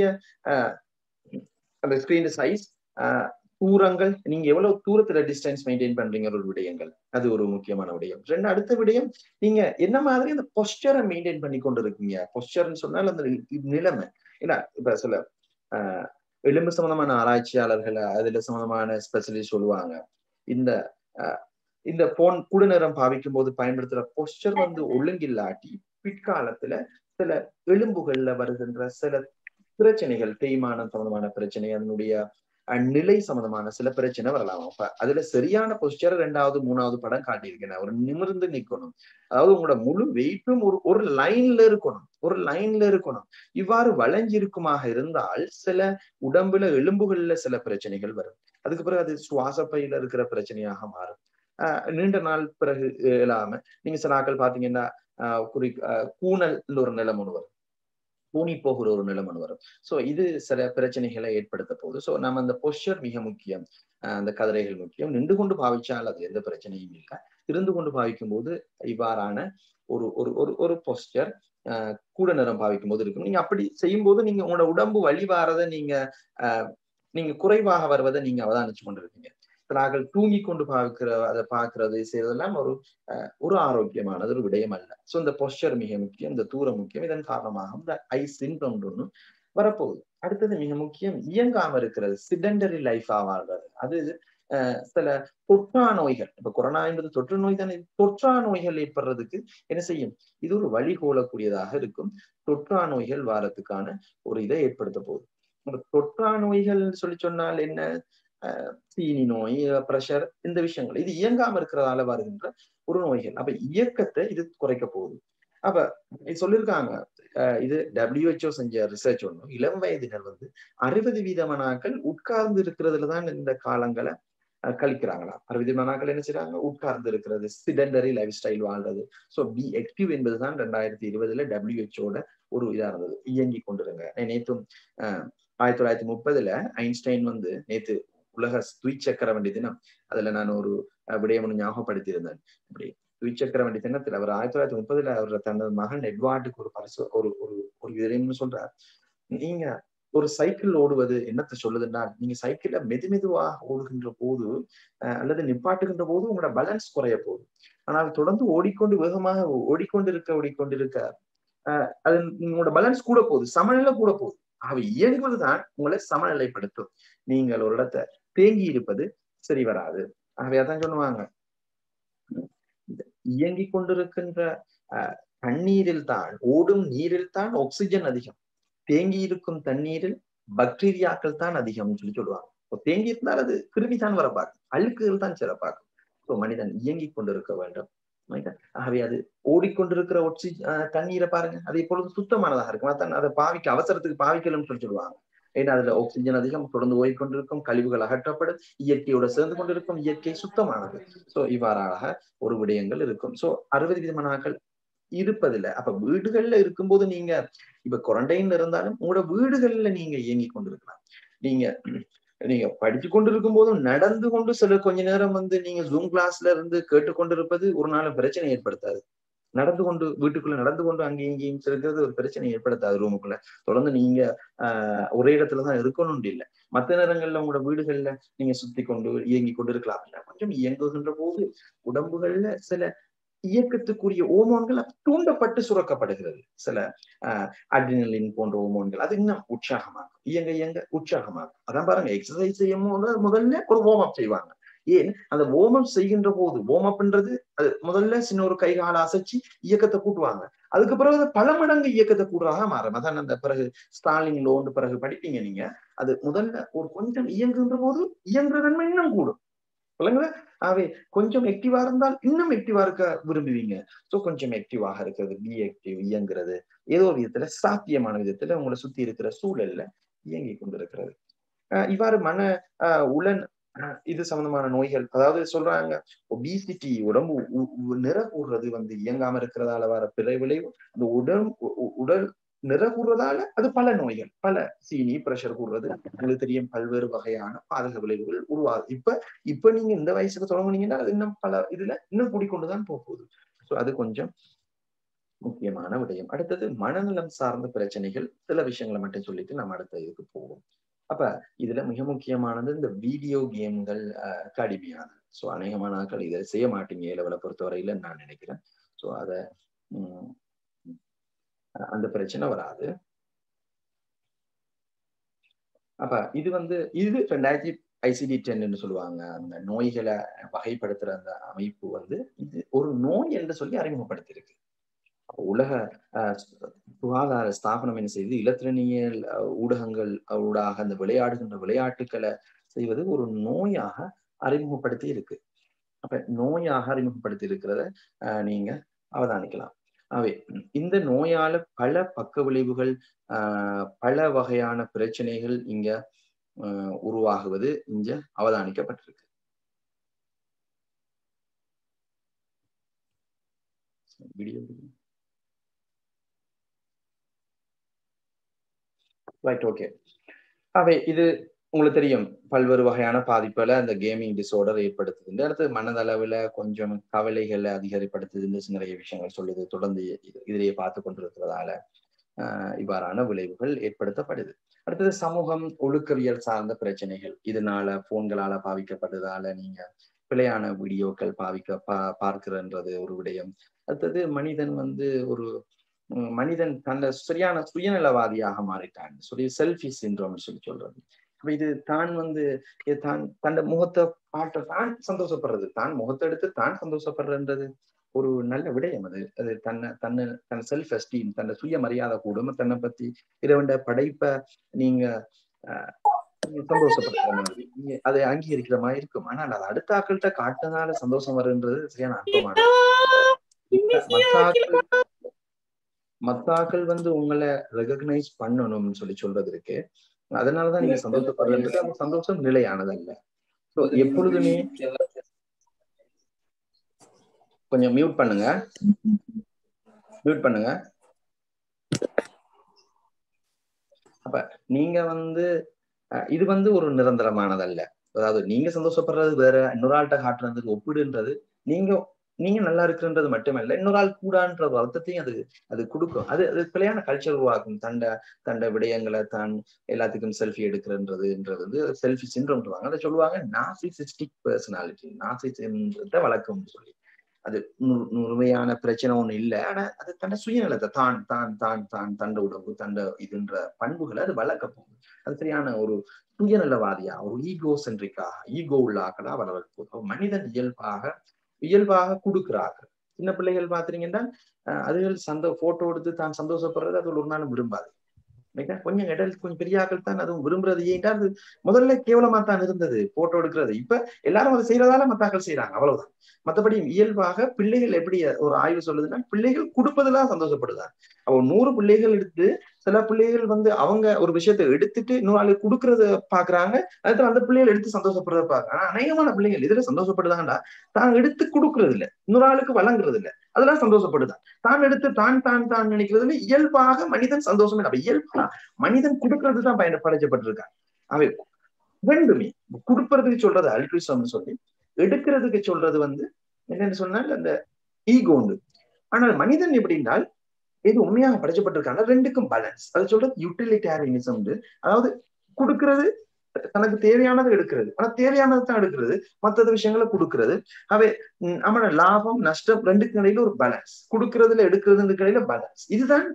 அந்த ஸ்கிரீன் சைஸ் தூரங்கள் நீங்க எவ்வளவு தூரத்துல டிஸ்டன்ஸ் மெயின்டைன் பண்றீங்க ஒரு விடயங்கள் அது ஒரு முக்கியமான விடயம் ரெண்டு அடுத்த விடயம் நீங்க என்ன மாதிரி அந்த பொஸ்டரை மெயின்டைன் பண்ணி கொண்டு இருக்கீங்க பொஸ்டர்னு சொன்னால் அந்த நிலைமை ஏன்னா இப்ப சில ஆஹ் எலும்பு சம்பந்தமான ஆராய்ச்சியாளர்கள் அதுல சம்பந்தமான ஸ்பெஷலிஸ்ட் சொல்லுவாங்க இந்த இந்த போன் கூட நேரம் பாவிக்கும் போது பயன்படுத்துற பொஸ்டர் வந்து ஒழுங்கில்லாட்டி பிற்காலத்துல சில எலும்புகள்ல வருகின்ற சில பிரச்சனைகள் தேய்மானம் சம்பந்தமான பிரச்சனை அதனுடைய நிலை சம்பந்தமான சில பிரச்சனை வரலாம் அப்ப அதுல சரியான பொஸ்டர் ரெண்டாவது மூணாவது படம் காட்டியிருக்கேன் ஒரு நிமிர்ந்து நிக்கணும் அதாவது உங்களோட முழு வெயிட்டும் ஒரு ஒரு லைன்ல இருக்கணும் ஒரு லைன்ல இருக்கணும் இவ்வாறு வளைஞ்சிருக்குமாக இருந்தால் சில உடம்புல எலும்புகள்ல சில பிரச்சனைகள் வரும் அதுக்கு பிறகு அது சுவாச பையில இருக்கிற பிரச்சனையாக மாறும் ஆஹ் நீண்ட நாள் பிறகு இல்லாம நீங்க சில நாட்கள் பாத்தீங்கன்னா ஆஹ் குறி கூணல் ஒரு நிலம் ஒன்று வரும் கூனி போகிற ஒரு நிலைமன் வரும் சோ இது சில பிரச்சனைகளை ஏற்படுத்த போகுது சோ நம்ம அந்த பொஸ்டர் மிக முக்கியம் அந்த கதிரைகள் முக்கியம் நின்று கொண்டு பாவிச்சால் அது எந்த பிரச்சனையும் இல்லை இருந்து கொண்டு பாவிக்கும் போது இவ்வாறான ஒரு ஒரு ஒரு ஒரு பொஸ்டர் கூட நிறம் பாவிக்கும் போது இருக்கும் நீங்க அப்படி செய்யும் போது நீங்க உங்களோட உடம்பு வழி வாரதை நீங்க ஆஹ் நீங்க குறைவாக வருவதை நீங்க அவதானிச்சு கொண்டிருக்கீங்க நாங்கள் தூங்கி கொண்டு பார்க்கிற அதை பார்க்கறது செய்யறதெல்லாம் ஒரு ஒரு ஆரோக்கியமானது ஒரு விடயம் அல்ல ஸோ இந்த பொஸ்டர் மிக முக்கியம் இந்த தூரம் முக்கியம் இதன் காரணமாக இந்த ஐ சின்ரம் ஒன்று வரப்போகுது அடுத்தது மிக முக்கியம் இயங்காம இருக்கிறது சிடெண்டரி லைஃபா வாழ்றது அது சில தொற்றா நோய்கள் இப்ப கொரோனா என்பது தொற்று நோய் தானே தொற்றா நோய்கள் ஏற்படுறதுக்கு என்ன செய்யும் இது ஒரு வழிகோலக்கூடியதாக இருக்கும் தொற்றா நோய்கள் வாரத்துக்கான ஒரு இதை ஏற்படுத்த போகுது தொற்றா நோய்கள் சொல்லி சொன்னால் என்ன சீனி நோய் பிரஷர் இந்த விஷயங்கள் இது இயங்காம இருக்கிறதால வருகின்ற ஒரு நோய்கள் அப்ப இயக்கத்தை இது குறைக்க போகுது அப்ப சொல்லியிருக்காங்க இது டபிள்யூஹெச்ஓ செஞ்ச ரிசர்ச் ஒன்றும் இளம் வயதினர் வந்து அறுபது வீதமானாக்கள் உட்கார்ந்து இருக்கிறதுல தான் இந்த காலங்களை கழிக்கிறாங்களாம் அறுபது வீதமானாக்கள் என்ன செய்யறாங்க உட்கார்ந்து இருக்கிறது சிடெண்டரி லைஃப் ஸ்டைல் வாழ்றது ஸோ பி ஆக்டிவ் என்பதுதான் ரெண்டாயிரத்தி இருபதுல டபிள்யூஹெச்ஓட ஒரு இதா இருந்தது இயங்கி கொண்டிருங்க நேற்றும் ஆயிரத்தி தொள்ளாயிரத்தி முப்பதுல ஐன்ஸ்டைன் வந்து நேத்து உலக துய்ச்சக்கர வண்டி தினம் அதுல நான் ஒரு விடயம் ஒன்று ஞாபகப்படுத்தி இருந்தேன் அப்படி துய்ச்சக்கர வண்டி தினத்துல அவர் ஆயிரத்தி தொள்ளாயிரத்தி முப்பதுல அவர் தனது மகன் எட்வார்டுக்கு ஒரு பரிசு ஒரு ஒரு ஒரு விடயம்னு சொல்றார் நீங்க ஒரு சைக்கிள் ஓடுவது என்னத்தை சொல்லுதுன்னா நீங்க சைக்கிள்ல மெது மெதுவா ஓடுகின்ற போது அல்லது நிப்பாட்டுகின்ற போது உங்களோட பேலன்ஸ் குறைய போகுது ஆனால் தொடர்ந்து ஓடிக்கொண்டு வேகமாக ஓடிக்கொண்டிருக்க ஓடிக்கொண்டிருக்க அது உங்களோட பேலன்ஸ் கூட போகுது சமநிலை கூட போகுது ஆகவே இயங்குவதுதான் உங்களை சமநிலைப்படுத்தும் நீங்கள் ஒரு இடத்த தேங்கி இருப்பது சரி வராது ஆகவே அதான் சொல்லுவாங்க இயங்கிக் கொண்டிருக்கின்ற அஹ், தண்ணீரில் தான் ஓடும் நீரில் தான் ஆக்சிஜன் அதிகம் தேங்கி இருக்கும் தண்ணீரில் பாக்டீரியாக்கள் தான் அதிகம்னு சொல்லி சொல்லுவாங்க இப்போ தேங்கி இருந்தால் அது கிருமி தான் வர பார்க்கும் அழுக்குகள் தான் சில பார்க்கும் ஸோ மனிதன் இயங்கிக் கொண்டிருக்க வேண்டும் மனிதன் ஆகவே அது ஓடிக்கொண்டிருக்கிற ஆக்சிஜன் தண்ணீரை பாருங்க அது இப்பொழுது சுத்தமானதாக இருக்கும் அதான் அதை பாவிக்க அவசரத்துக்கு பாவிக்கலன்னு சொல்லி சொல்லுவாங்க ஏன்னா அதுல ஆக்சிஜன் அதிகம் தொடர்ந்து ஓடிக்கொண்டிருக்கும் கழிவுகள் அகற்றப்படும் இயற்கையோட சேர்ந்து கொண்டிருக்கும் இயற்கை சுத்தமானது சோ இவ்வாறாக ஒரு விடயங்கள் இருக்கும் சோ அறுபது விதமான ஆட்கள் இருப்பதில்லை அப்ப வீடுகள்ல இருக்கும்போது நீங்க இப்ப குவாரண்டைன்ல இருந்தாலும் உங்களோட வீடுகள்ல நீங்க இயங்கி கொண்டிருக்கலாம் நீங்க நீங்க படிச்சு கொண்டிருக்கும் போதும் நடந்து கொண்டு சில கொஞ்ச நேரம் வந்து நீங்க ஜூம் கிளாஸ்ல இருந்து கேட்டுக்கொண்டிருப்பது ஒரு நாள் பிரச்சனை ஏற்படுத்தாது நடந்து கொண்டு வீட்டுக்குள்ள நடந்து கொண்டு அங்கேயும் இங்கேயும் இருக்கிறது ஒரு பிரச்சனை ஏற்படுத்தாது ரூமுக்குள்ள தொடர்ந்து நீங்க ஆஹ் ஒரே இடத்துலதான் இருக்கணும்னு இல்லை மத்த நேரங்கள்ல உங்களோட வீடுகள்ல நீங்க சுத்தி கொண்டு இயங்கி கொண்டு இருக்கலாம் இல்ல கொஞ்சம் இயங்குகின்ற போது உடம்புகள்ல சில இயக்கத்துக்குரிய ஓமோன்கள் தூண்டப்பட்டு சுரக்கப்படுகிறது சில ஆஹ் அட்ரினலின் போன்ற ஓமோன்கள் அது இன்னும் உற்சாகமாகும் இயங்க இயங்க உற்சாகமாகும் அதான் பாருங்க எக்ஸசைஸ் செய்யும் போது முதல்ல ஒரு வார்ம் அப் செய்வாங்க ஏன் அந்த வார்ம் அப் செய்கின்ற போது வார்ம் அப்ன்றது அது முதல்ல சின்ன ஒரு கை கால அசைச்சு இயக்கத்தை கூட்டுவாங்க அதுக்கு பிறகு அது பல மடங்கு இயக்கத்தை கூடுறதாக மாறும் அதான் அந்த பிறகு ஸ்டாலின் லோன் பிறகு படிப்பீங்க நீங்க அது முதல்ல ஒரு கொஞ்சம் இயங்குகின்ற போது இயங்குற தன்மை இன்னும் கூடும் இல்லைங்களா ஆகவே கொஞ்சம் ஆக்டிவா இருந்தால் இன்னும் ஆக்டிவா இருக்க விரும்புவீங்க சோ கொஞ்சம் ஆக்டிவாக இருக்கிறது பி ஆக்டிவ் இயங்குறது ஏதோ ஒரு விதத்துல சாத்தியமான விதத்துல உங்களை சுத்தி இருக்கிற சூழல்ல இயங்கி கொண்டிருக்கிறது ஆஹ் இவ்வாறு மன ஆஹ் உளன் ஆஹ் இது சம்பந்தமான நோய்கள் அதாவது சொல்றாங்க ஒபிசிட்டி உடம்பு உ- உ- நிற கூடுறது வந்து இயங்காம இருக்கிறதால வர பிற விளைவு அந்த உடல் உ- உடல் நிற கூடுறதால அது பல நோய்கள் பல சீனி பிரஷர் கூடுறது உங்களுக்கு தெரியும் பல்வேறு வகையான பாதக விளைவுகள் உருவாகுது இப்ப இப்ப நீங்க இந்த வயசுல தொடங்குனீங்கன்னா அது இன்னும் பல இதுல இன்னும் கூடிக்கொண்டுதான் போக போகுது ஸோ அது கொஞ்சம் முக்கியமான விடயம் அடுத்தது மனநலம் சார்ந்த பிரச்சனைகள் சில விஷயங்களை மட்டும் சொல்லிட்டு நம்ம அடுத்த இதுக்கு போவோம் அப்ப இதுல மிக முக்கியமானது இந்த வீடியோ கேம்கள் கடுமையானது ஸோ அநேகமான ஆட்கள் இதை செய்ய மாட்டீங்க லெவலை பொறுத்தவரையில நான் நினைக்கிறேன் ஸோ அத உம், அந்த பிரச்சனை வராது அப்ப இது வந்து இது ரெண்டாயிரத்தி ஐசிடி டென்னு சொல்லுவாங்க அந்த நோய்களை வகைப்படுத்துற அந்த அமைப்பு வந்து இது ஒரு நோய் என்று சொல்லி அறிமுகப்படுத்தியிருக்கு அப்ப உலக அஹ், சுகாதார ஸ்தாபனம் என்ன செய்து இலத்திரனியல் அஹ், ஊடகங்கள் ஊடாக அந்த விளையாடுகின்ற விளையாட்டுக்களை செய்வது ஒரு நோயாக அறிமுகப்படுத்தி இருக்கு அப்ப நோயாக அறிமுகப்படுத்தி இருக்கிறத அஹ், நீங்க அவதானிக்கலாம் அவை இந்த நோயால பல பக்க விளைவுகள் ஆஹ் பல வகையான பிரச்சனைகள் இங்க ஆஹ் உருவாகுவது இங்க அவதானிக்கப்பட்டிருக்கு வீடியோ ரைட் ஓகே அவை இது உங்களுக்கு தெரியும் பல்வேறு வகையான பாதிப்புகளை அந்த கேமிங் டிஸார்டர் ஏற்படுத்துது அடுத்து மனதளவுல கொஞ்சம் கவலைகளை அதிகரிப்படுத்துதுன்னு நிறைய விஷயங்கள் சொல்லுது தொடர்ந்து இது- இதிலேயே பார்த்து கொண்டிருக்கிறதால ஆஹ் இவ்வாறான விளைவுகள் ஏற்படுத்தப்படுது அடுத்தது சமூகம் ஒழுக்கவியல் சார்ந்த பிரச்சனைகள் இதனால போன்களால பாவிக்கப்படுறதால நீங்க பிழையான வீடியோக்கள் பாவிக்க பா பார்க்கிறன்றது ஒரு விடயம் அடுத்தது மனிதன் வந்து ஒரு உம், மனிதன் தன்னை சரியான சுயநலவாதியாக மாறிட்டான் சொல்லி செல்ஃபி சிண்ட்ரோம்னு சொல்லி சொல்றது அப்ப இது தான் வந்து இது தான் தன் முகத்தை பாட்ட தான் சந்தோஷப்படுறது தான் முகத்தை எடுத்து தான் சந்தோஷப்படுறன்றது ஒரு நல்ல விடயம் அது அது தன்னை தன்னை தன் செல்ஃப் எஸ்டீம் தன்னை சுய மரியாதை கூடும் தன்னை பத்தி இறைவண்ட படைப்பை நீங்க ஆஹ், நீங்க சந்தோஷப்படுற மாதிரி நீங்க அதை அங்கீகரிக்கிற மாதிரி இருக்கும் ஆனால் அது அடுத்த ஆக்கள்கிட்ட காட்டுறதால சந்தோஷம் வருன்றது சரியான அர்த்தமான மத்தாக்கள் மத்தாக்கள் வந்து உங்களை ரெகக்னைஸ் பண்ணணும்னு சொல்லி சொல்றது இருக்கு அதனாலதான் நீங்க சந்தோஷப்படுறது அந்த சந்தோஷம் நிலையானது அல்ல ஸோ எப்பொழுதுமே கொஞ்சம் மியூட் பண்ணுங்க மியூட் பண்ணுங்க அப்ப நீங்க வந்து அஹ், இது வந்து ஒரு நிரந்தரமானதல்ல அதாவது நீங்க சந்தோஷப்படுறது வேற இன்னொரு ஆள்கிட்ட காட்டுறதுக்கு ஒப்பிடுன்றது நீங்க நீங்க நல்லா இருக்குன்றது மட்டுமல்ல இன்னொரு ஆள் கூடான்ற ஒரு அர்த்தத்தையும் அது அது கொடுக்கும் அது அது பிழையான கல்ச்சர் உருவாக்கும் தண்ட தண்ட விடயங்களை தான் எல்லாத்துக்கும் செல்ஃபி எடுக்கிறன்றதுன்றது வந்து செல்ஃபி சின்ரோம்வாங்க அதை சொல்லுவாங்க நாசிசிஸ்டிக் பர்சனாலிட்டி நாசிசத்தை வளர்க்கும்னு சொல்லி அது நு- முழுமையான பிரச்சனை ஒண்ணு இல்லை ஆனா அது தன்னை சுயநலத்தை தான் தான் தான் தான் தண்ட உடம்பு தண்ட இதுன்ற பண்புகளை அது வளர்க்க போகுது அது சரியான ஒரு சுயநலவாதியா ஒரு ஈகோ சென்ட்ரிக்காக ஈகோ உள்ள ஆக்களா வளர்க்க போகுது அப்ப மனிதன் இயல்பாக இயல்பாக கொடுக்கிறார்கள் சின்ன பிள்ளைகள் பாத்தீங்கன்னா அதுகள் சந்தோ போட்டோ எடுத்து தான் சந்தோஷப்படுறது அது ஒரு நாளும் விரும்பாது கொஞ்சம் இடல் கொஞ்சம் பெரிய ஆக்கள் தான் அதுவும் விரும்புறது ஏன்டா அது முதல்ல கேவலமா தான் இருந்தது போட்டோ எடுக்கிறது இப்ப எல்லாரும் அதை செய்யறதால மத்தாக்கள் செய்யறாங்க அவ்வளவுதான் மத்தபடி இயல்பாக பிள்ளைகள் எப்படி ஒரு ஆய்வு சொல்லுதுன்னா பிள்ளைகள் கொடுப்பதெல்லாம் சந்தோஷப்படுதான் அவ நூறு பிள்ளைகள் எடுத்து சில பிள்ளைகள் வந்து அவங்க ஒரு விஷயத்த எடுத்துட்டு இன்னொரு ஆளு கொடுக்கறத பாக்குறாங்க அதுக்கு அந்த பிள்ளைகள் எடுத்து சந்தோஷப்படுறத பாக்குறாங்க ஆனா அநேகமான பிள்ளைகள் இதுல சந்தோஷப்படுதாங்கடா தான் எடுத்து கொடுக்கறது இல்ல இன்னொரு ஆளுக்கு வழங்குறது இல்ல அதெல்லாம் சந்தோஷப்படுதான் தான் எடுத்து தான் தான் தான் நினைக்கிறதுல இயல்பாக மனிதன் சந்தோஷமே அப்ப இயல்பா மனிதன் கொடுக்கறது தான் பயண படைக்கப்பட்டிருக்காங்க அவை ரெண்டுமே கொடுக்கறதுக்கு சொல்றது அல்ட்ரிசம்னு சொல்லி எடுக்கிறதுக்கு சொல்றது வந்து என்னன்னு சொன்னால் அந்த ஈகோண்டு ஆனால் மனிதன் எப்படின்னால் இது உண்மையாக படைக்கப்பட்டிருக்காங்க ரெண்டுக்கும் பேலன்ஸ் அது சொல்றது யூட்டிலிட்டேரியனிசம் அதாவது கொடுக்கறது தனக்கு தேவையானது எடுக்கிறது ஆனா தேவையானது தான் எடுக்கிறது மற்ற விஷயங்களை கொடுக்கறது அவை நம்மளோட லாபம் நஷ்டம் ரெண்டுக்கு இடையில ஒரு பேலன்ஸ் கொடுக்கறதுல எடுக்கிறதுக்கு இடையில பேலன்ஸ் இதுதான்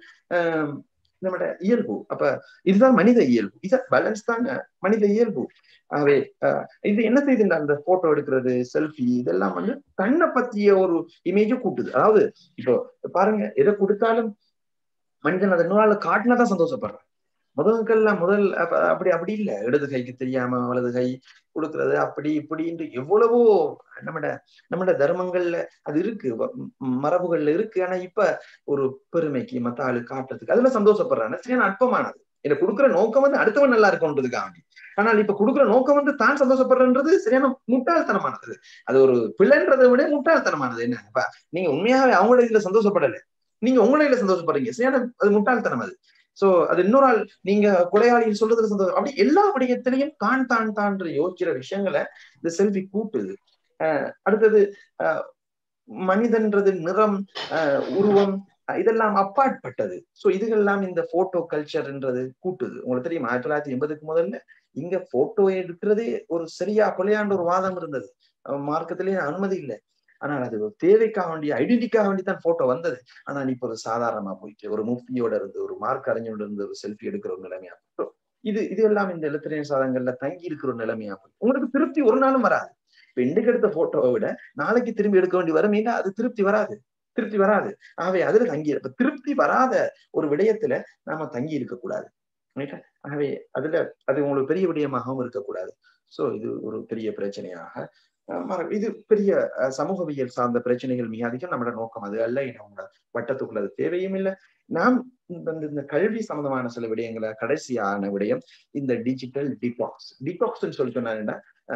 நம்மளோட இயல்பு அப்ப இதுதான் மனித இயல்பு இது பேலன்ஸ் தான் மனித இயல்பு ஆகவே இது என்ன செய்யுது அந்த போட்டோ எடுக்கிறது செல்ஃபி இதெல்லாம் வந்து தன்னை பத்திய ஒரு இமேஜ கூட்டுது அதாவது இப்போ பாருங்க எதை கொடுத்தாலும் மனிதன் அதை இன்னொரு காட்டினாதான் சந்தோஷப்படுறான் முதல்கள்லாம் முதல் அப்படி அப்படி இல்லை இடது கைக்கு தெரியாம வலது கை கொடுக்கறது அப்படி இப்படின்ட்டு எவ்வளவோ நம்மட நம்மட தர்மங்கள்ல அது இருக்கு மரபுகள்ல இருக்கு ஆனா இப்ப ஒரு பெருமைக்கு மத்த ஆளு காட்டுறதுக்கு அதுல சந்தோஷப்படுறாங்க சரியான அற்பமானது இதை கொடுக்குற நோக்கம் வந்து அடுத்தவன் நல்லா இருக்கும்ன்றதுக்காக வேண்டி ஆனால் இப்ப கொடுக்குற நோக்கம் வந்து தான் சந்தோஷப்படுறன்றது சரியான முட்டாள்தனமானது அது ஒரு பிள்ளைன்றதை விட முட்டாள்தனமானது என்ன இப்ப நீங்க உண்மையாவே அவங்களோட இதுல சந்தோஷப்படல நீங்க உங்களோட இதுல சந்தோஷப்படுறீங்க சரியான அது முட்டாள்தனம் அது சோ அது இன்னொரு ஆள் நீங்க கொலையாளின்னு சொல்றதுல சந்தோஷம் அப்படி எல்லா விடயத்திலையும் தான் தான் தான் யோசிக்கிற விஷயங்களை இந்த செல்வி கூட்டுது அஹ் அடுத்தது அஹ் மனிதன்றது நிறம் அஹ் உருவம் இதெல்லாம் அப்பாற்பட்டது சோ இதுகெல்லாம் இந்த போட்டோ கல்ச்சர்ன்றது கூட்டுது உங்களுக்கு தெரியும் ஆயிரத்தி தொள்ளாயிரத்தி எண்பதுக்கு முதல்ல இங்க போட்டோ எடுக்கிறதே ஒரு சரியா கொலையாண்ட ஒரு வாதம் இருந்தது மார்க்கத்திலேயே அனுமதி இல்லை ஆனால் அது ஒரு தேவைக்காக வேண்டிய ஐடென்டிக்காக வேண்டி தான் போட்டோ வந்தது ஆனால் இப்ப ஒரு சாதாரணமா போயிட்டு ஒரு முஃப்தியோட இருந்து ஒரு மார்க் அறிஞரோட இருந்து ஒரு செல்ஃபி எடுக்கிற ஒரு நிலைமையா இது இது எல்லாம் இந்த எழுத்துறைய சாதங்கள்ல தங்கி இருக்கிற ஒரு நிலைமையா போய் உங்களுக்கு திருப்தி ஒரு நாளும் வராது இப்ப இன்றைக்கு எடுத்த போட்டோவை விட நாளைக்கு திரும்பி எடுக்க வேண்டி வரும் ஏன்னா அது திருப்தி வராது திருப்தி வராது ஆகவே அதுல தங்கி இப்ப திருப்தி வராத ஒரு விடயத்துல நாம தங்கி இருக்க கூடாது ஆகவே அதுல அது உங்களுக்கு பெரிய விடயமாகவும் இருக்கக்கூடாது சோ இது ஒரு பெரிய பிரச்சனையாக இது பெரிய சமூகவியல் சார்ந்த பிரச்சனைகள் மிக அதிகம் நம்மளோட நோக்கம் அது அல்ல நம்மளோட வட்டத்துக்குள்ள அது தேவையும் இல்லை நாம் இந்த கல்வி சம்பந்தமான சில விடயங்களை கடைசியான விடயம் இந்த டிஜிட்டல் டிடாக்ஸ் டிடாக்ஸ் சொல்லி சொன்னா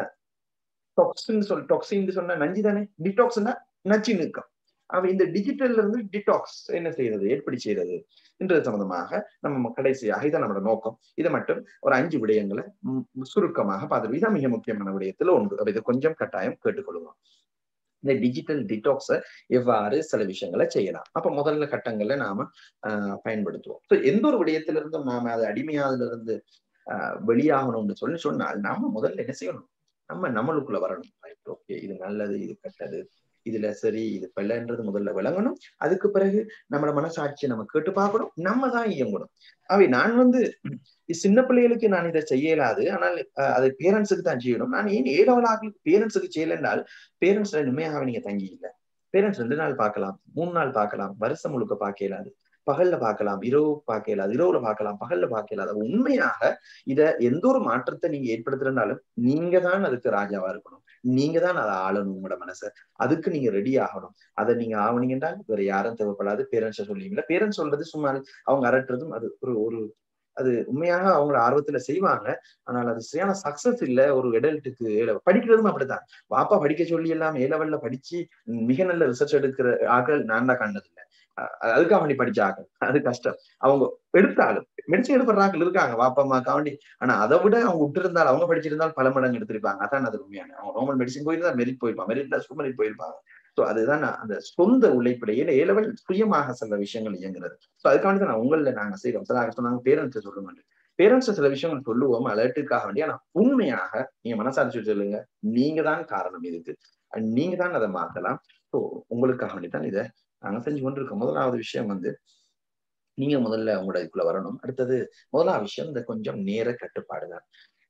டொக்ஸின் சொல் டொக்ஸின் சொன்ன நஞ்சு தானே டிடாக்ஸ்னா நச்சு நீக்கம் அவ இந்த டிஜிட்டல்ல இருந்து டிடாக்ஸ் என்ன செய்யறது எப்படி செய்யறது என்றது சம்பந்தமாக நம்ம கடைசியாக இதான் நம்மளோட நோக்கம் இதை மட்டும் ஒரு அஞ்சு விடயங்களை சுருக்கமாக பார்த்துருவோம் இதான் மிக முக்கியமான விடயத்துல ஒன்று அப்ப இதை கொஞ்சம் கட்டாயம் கேட்டுக்கொள்வோம் இந்த டிஜிட்டல் டிடாக்ஸை எவ்வாறு சில விஷயங்களை செய்யலாம் அப்ப முதல்ல கட்டங்கள்ல நாம ஆஹ் பயன்படுத்துவோம் ஸோ எந்த ஒரு விடயத்துல இருந்தும் நாம அது அடிமையாதுல இருந்து ஆஹ் வெளியாகணும்னு சொல்லி சொன்னால் நாம முதல்ல என்ன செய்யணும் நம்ம நம்மளுக்குள்ள வரணும் ஓகே இது நல்லது இது கெட்டது இதுல சரி இது பிள்ளைன்றது முதல்ல விளங்கணும் அதுக்கு பிறகு நம்மளோட மனசாட்சியை நம்ம கேட்டு பார்க்கணும் நம்ம தான் இயங்கணும் அவை நான் வந்து சின்ன பிள்ளைகளுக்கு நான் இதை செய்யலாது ஆனால் அதை பேரண்ட்ஸுக்கு தான் செய்யணும் நான் ஏன் ஏழவளாக பேரண்ட்ஸுக்கு செய்யலைன்றால் பேரண்ட்ஸ் உண்மையாக நீங்க தங்கி இல்லை பேரண்ட்ஸ் ரெண்டு நாள் பார்க்கலாம் மூணு நாள் பார்க்கலாம் வருஷம் முழுக்க பார்க்க இயலாது பகல்ல பார்க்கலாம் இரவு பார்க்க இயலாது இரவுல பார்க்கலாம் பகல்ல பார்க்க இயலாது உண்மையாக இத எந்த ஒரு மாற்றத்தை நீங்க ஏற்படுத்துறதுனாலும் நீங்க தான் அதுக்கு ராஜாவா இருக்கணும் நீங்க தான் அதை ஆளணும் உங்களோட மனசை அதுக்கு நீங்க ரெடி ஆகணும் அதை நீங்க ஆகணுங்கன்னா வேற யாரும் தேவைப்படாது பேரண்ட்ஸை சொல்லுவீங்களா பேரண்ட்ஸ் சொல்றது சும்மா அவங்க அரட்டுறதும் அது ஒரு ஒரு அது உண்மையாக அவங்களோட ஆர்வத்துல செய்வாங்க ஆனால் அது சரியான சக்சஸ் இல்ல ஒரு எடல்ட்டுக்கு படிக்கிறதும் அப்படித்தான் வாப்பா படிக்க சொல்லி எல்லாம் ஏ லெவல்ல படிச்சு மிக நல்ல ரிசர்ச் எடுக்கிற ஆக்கள் நான் தான் கண்டது இல்லை அதுக்காக வேண்டி படிச்ச ஆக்கள் அது கஷ்டம் அவங்க எடுத்தாலும் மெடிசன் எடுக்கிற ஆக்கள் இருக்காங்க வாப்பா அம்மா காண்டி ஆனா அதை விட அவங்க விட்டுருந்தால் அவங்க படிச்சிருந்தால் பல மடங்கு எடுத்திருப்பாங்க அதான் அது உண்மையான அவங்க நார்மல் மெடிசன் போயிருந்தா மெரிட் போயிருப்பாங்க மெரிட் பிளஸ் மெரிட் போயிருப்பாங்க ஸோ அதுதான் அந்த சொந்த உழைப்பிடையே ஏ லெவல் சுயமாக சில விஷயங்கள் இயங்குறது ஸோ அதுக்காண்டி தான் நான் உங்கள நாங்க செய்யறோம் சில சொன்னாங்க பேரண்ட்ஸ் சொல்ல மாட்டேன் பேரண்ட்ஸ் சில விஷயங்கள் சொல்லுவோம் அலர்ட்டுக்காக வேண்டிய ஆனா உண்மையாக நீங்க மனசாட்சி சொல்லுங்க நீங்க தான் காரணம் இதுக்கு நீங்க தான் அதை மாத்தலாம் ஸோ உங்களுக்காக வேண்டி தான் இதை நாங்க செஞ்சு கொண்டிருக்கோம் முதலாவது விஷயம் வந்து நீங்க முதல்ல உங்களோட இதுக்குள்ள வரணும் அடுத்தது முதலாவது விஷயம் இந்த கொஞ்சம் நேர கட்டுப்பாடு தான்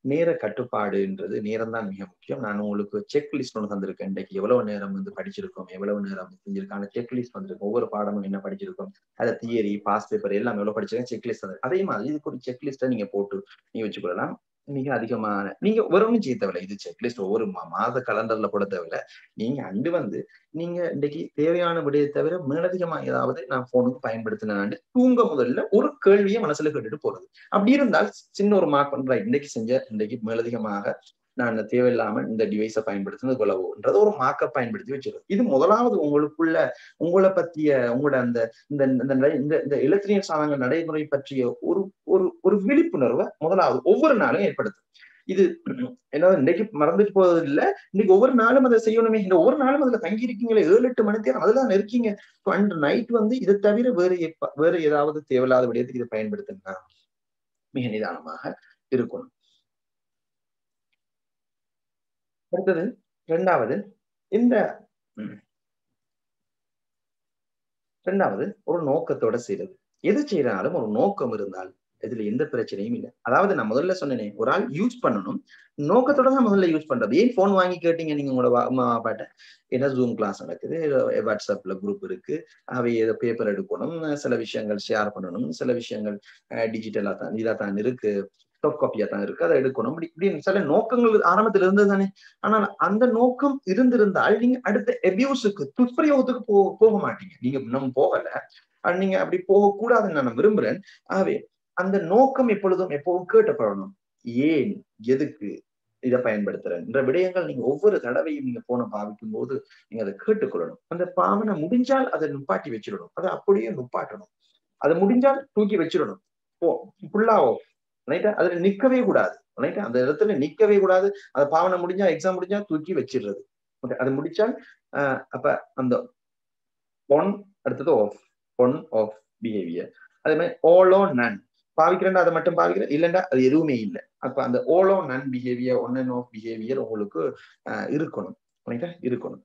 நேர கட்டுப்பாடுன்றது நேரம் தான் மிக முக்கியம் நான் உங்களுக்கு செக் லிஸ்ட் ஒன்று தந்திருக்கேன் இன்றைக்கு எவ்வளவு நேரம் வந்து படிச்சிருக்கோம் எவ்வளவு நேரம் செஞ்சிருக்காங்க செக் லிஸ்ட் வந்திருக்கும் ஒவ்வொரு பாடமும் என்ன படிச்சிருக்கோம் அதை தியரி பாஸ் பேப்பர் எல்லாம் எவ்வளவு படிச்சிருக்கேன் செக் லிஸ்ட் அதே மாதிரி இதுக்கு ஒரு செக் லிஸ்ட்டை நீங்க போட்டு நீங்க வச்சுக்கொள்ளலாம் மிக அதிகமான நீங்க வெறும் செய்ய தேவையில்ல இது செக்லிஸ்ட் ஒவ்வொரு மாத கலண்டர்ல போட தேவையில்ல நீங்க அண்டு வந்து நீங்க இன்னைக்கு தேவையான விடையை தவிர மேலதிகமா ஏதாவது நான் போனுக்கு பயன்படுத்தினாண்டு தூங்க முதல்ல ஒரு கேள்வியை மனசுல கேட்டுட்டு போறது அப்படி இருந்தால் சின்ன ஒரு மார்க் பண்ற இன்னைக்கு செஞ்ச இன்னைக்கு மேலதிகமாக நான் தேவையில்லாம இந்த டிவைஸை பயன்படுத்தினது கொலவோன்றது ஒரு மார்க்க பயன்படுத்தி வச்சிருக்கோம் இது முதலாவது உங்களுக்குள்ள உங்களை பற்றிய உங்களோட அந்த இந்த இந்த இந்த இலத்திரியன் சாதனங்கள் நடைமுறை பற்றிய ஒரு ஒரு ஒரு விழிப்புணர்வை முதலாவது ஒவ்வொரு நாளும் ஏற்படுத்தும் இது என்ன இன்னைக்கு மறந்துட்டு போறது இல்ல இன்னைக்கு ஒவ்வொரு நாளும் அதை செய்யணுமே இந்த ஒவ்வொரு நாளும் அதுல தங்கி இருக்கீங்களே ஏழு எட்டு மணி நேரம் அதுதான் இருக்கீங்க அன்று நைட் வந்து இதை தவிர வேறு வேற ஏதாவது தேவையில்லாத விடயத்துக்கு இதை பயன்படுத்தினா மிக நிதானமாக இருக்கணும் அடுத்தது ரெண்டாவது இந்த ரெண்டாவது ஒரு நோக்கத்தோட செய்யறது எது செய்யறாலும் ஒரு நோக்கம் இருந்தால் இதுல எந்த பிரச்சனையும் இல்லை அதாவது நான் முதல்ல சொன்னேனே ஒரு ஆள் யூஸ் பண்ணணும் நோக்கத்தோட தான் முதல்ல யூஸ் பண்றது ஏன் போன் வாங்கி கேட்டீங்க நீங்க உங்களோட அம்மா அப்பாட்ட ஏன்னா ஜூம் கிளாஸ் நடக்குது வாட்ஸ்அப்ல குரூப் இருக்கு அவை ஏதோ பேப்பர் எடுக்கணும் சில விஷயங்கள் ஷேர் பண்ணணும் சில விஷயங்கள் டிஜிட்டலா தான் இதா தான் இருக்கு சாஃப்ட் காப்பியா தான் இருக்கு அதை எடுக்கணும் இப்படி இப்படின்னு சில நோக்கங்கள் ஆரம்பத்துல இருந்தது தானே ஆனால் அந்த நோக்கம் இருந்திருந்தால் நீங்க அடுத்த எபியூஸுக்கு துஷ்பிரயோகத்துக்கு போ போக மாட்டீங்க நீங்க இன்னும் போகல நீங்க அப்படி போகக்கூடாதுன்னு நான் விரும்புறேன் ஆகவே அந்த நோக்கம் எப்பொழுதும் எப்பவும் கேட்டப்படணும் ஏன் எதுக்கு இதை பயன்படுத்துறேன் என்ற விடயங்கள் நீங்க ஒவ்வொரு தடவையும் நீங்க போன பாவிக்கும் போது நீங்க அதை கேட்டுக்கொள்ளணும் அந்த பாவனை முடிஞ்சால் அதை நுப்பாட்டி வச்சிடணும் அதை அப்படியே நுப்பாட்டணும் அதை முடிஞ்சால் தூக்கி வச்சிடணும் போ ஃபுல்லாவோ ரைட்டா அதுல நிக்கவே கூடாது ரைட்டா அந்த இடத்துல நிக்கவே கூடாது அந்த பாவனை முடிஞ்சா எக்ஸாம் முடிஞ்சா தூக்கி வச்சிடுறது ஓகே அது முடிச்சால் அப்ப அந்த ஒன் அடுத்தது ஆஃப் ஒன் ஆஃப் பிஹேவியர் அதே மாதிரி ஓலோ நன் பாவிக்கிறேன்டா அதை மட்டும் பாவிக்கிறேன் இல்லைண்டா அது எதுவுமே இல்லை அப்ப அந்த all or none behaviour on and off behaviour உங்களுக்கு இருக்கணும் ரைட்டா இருக்கணும்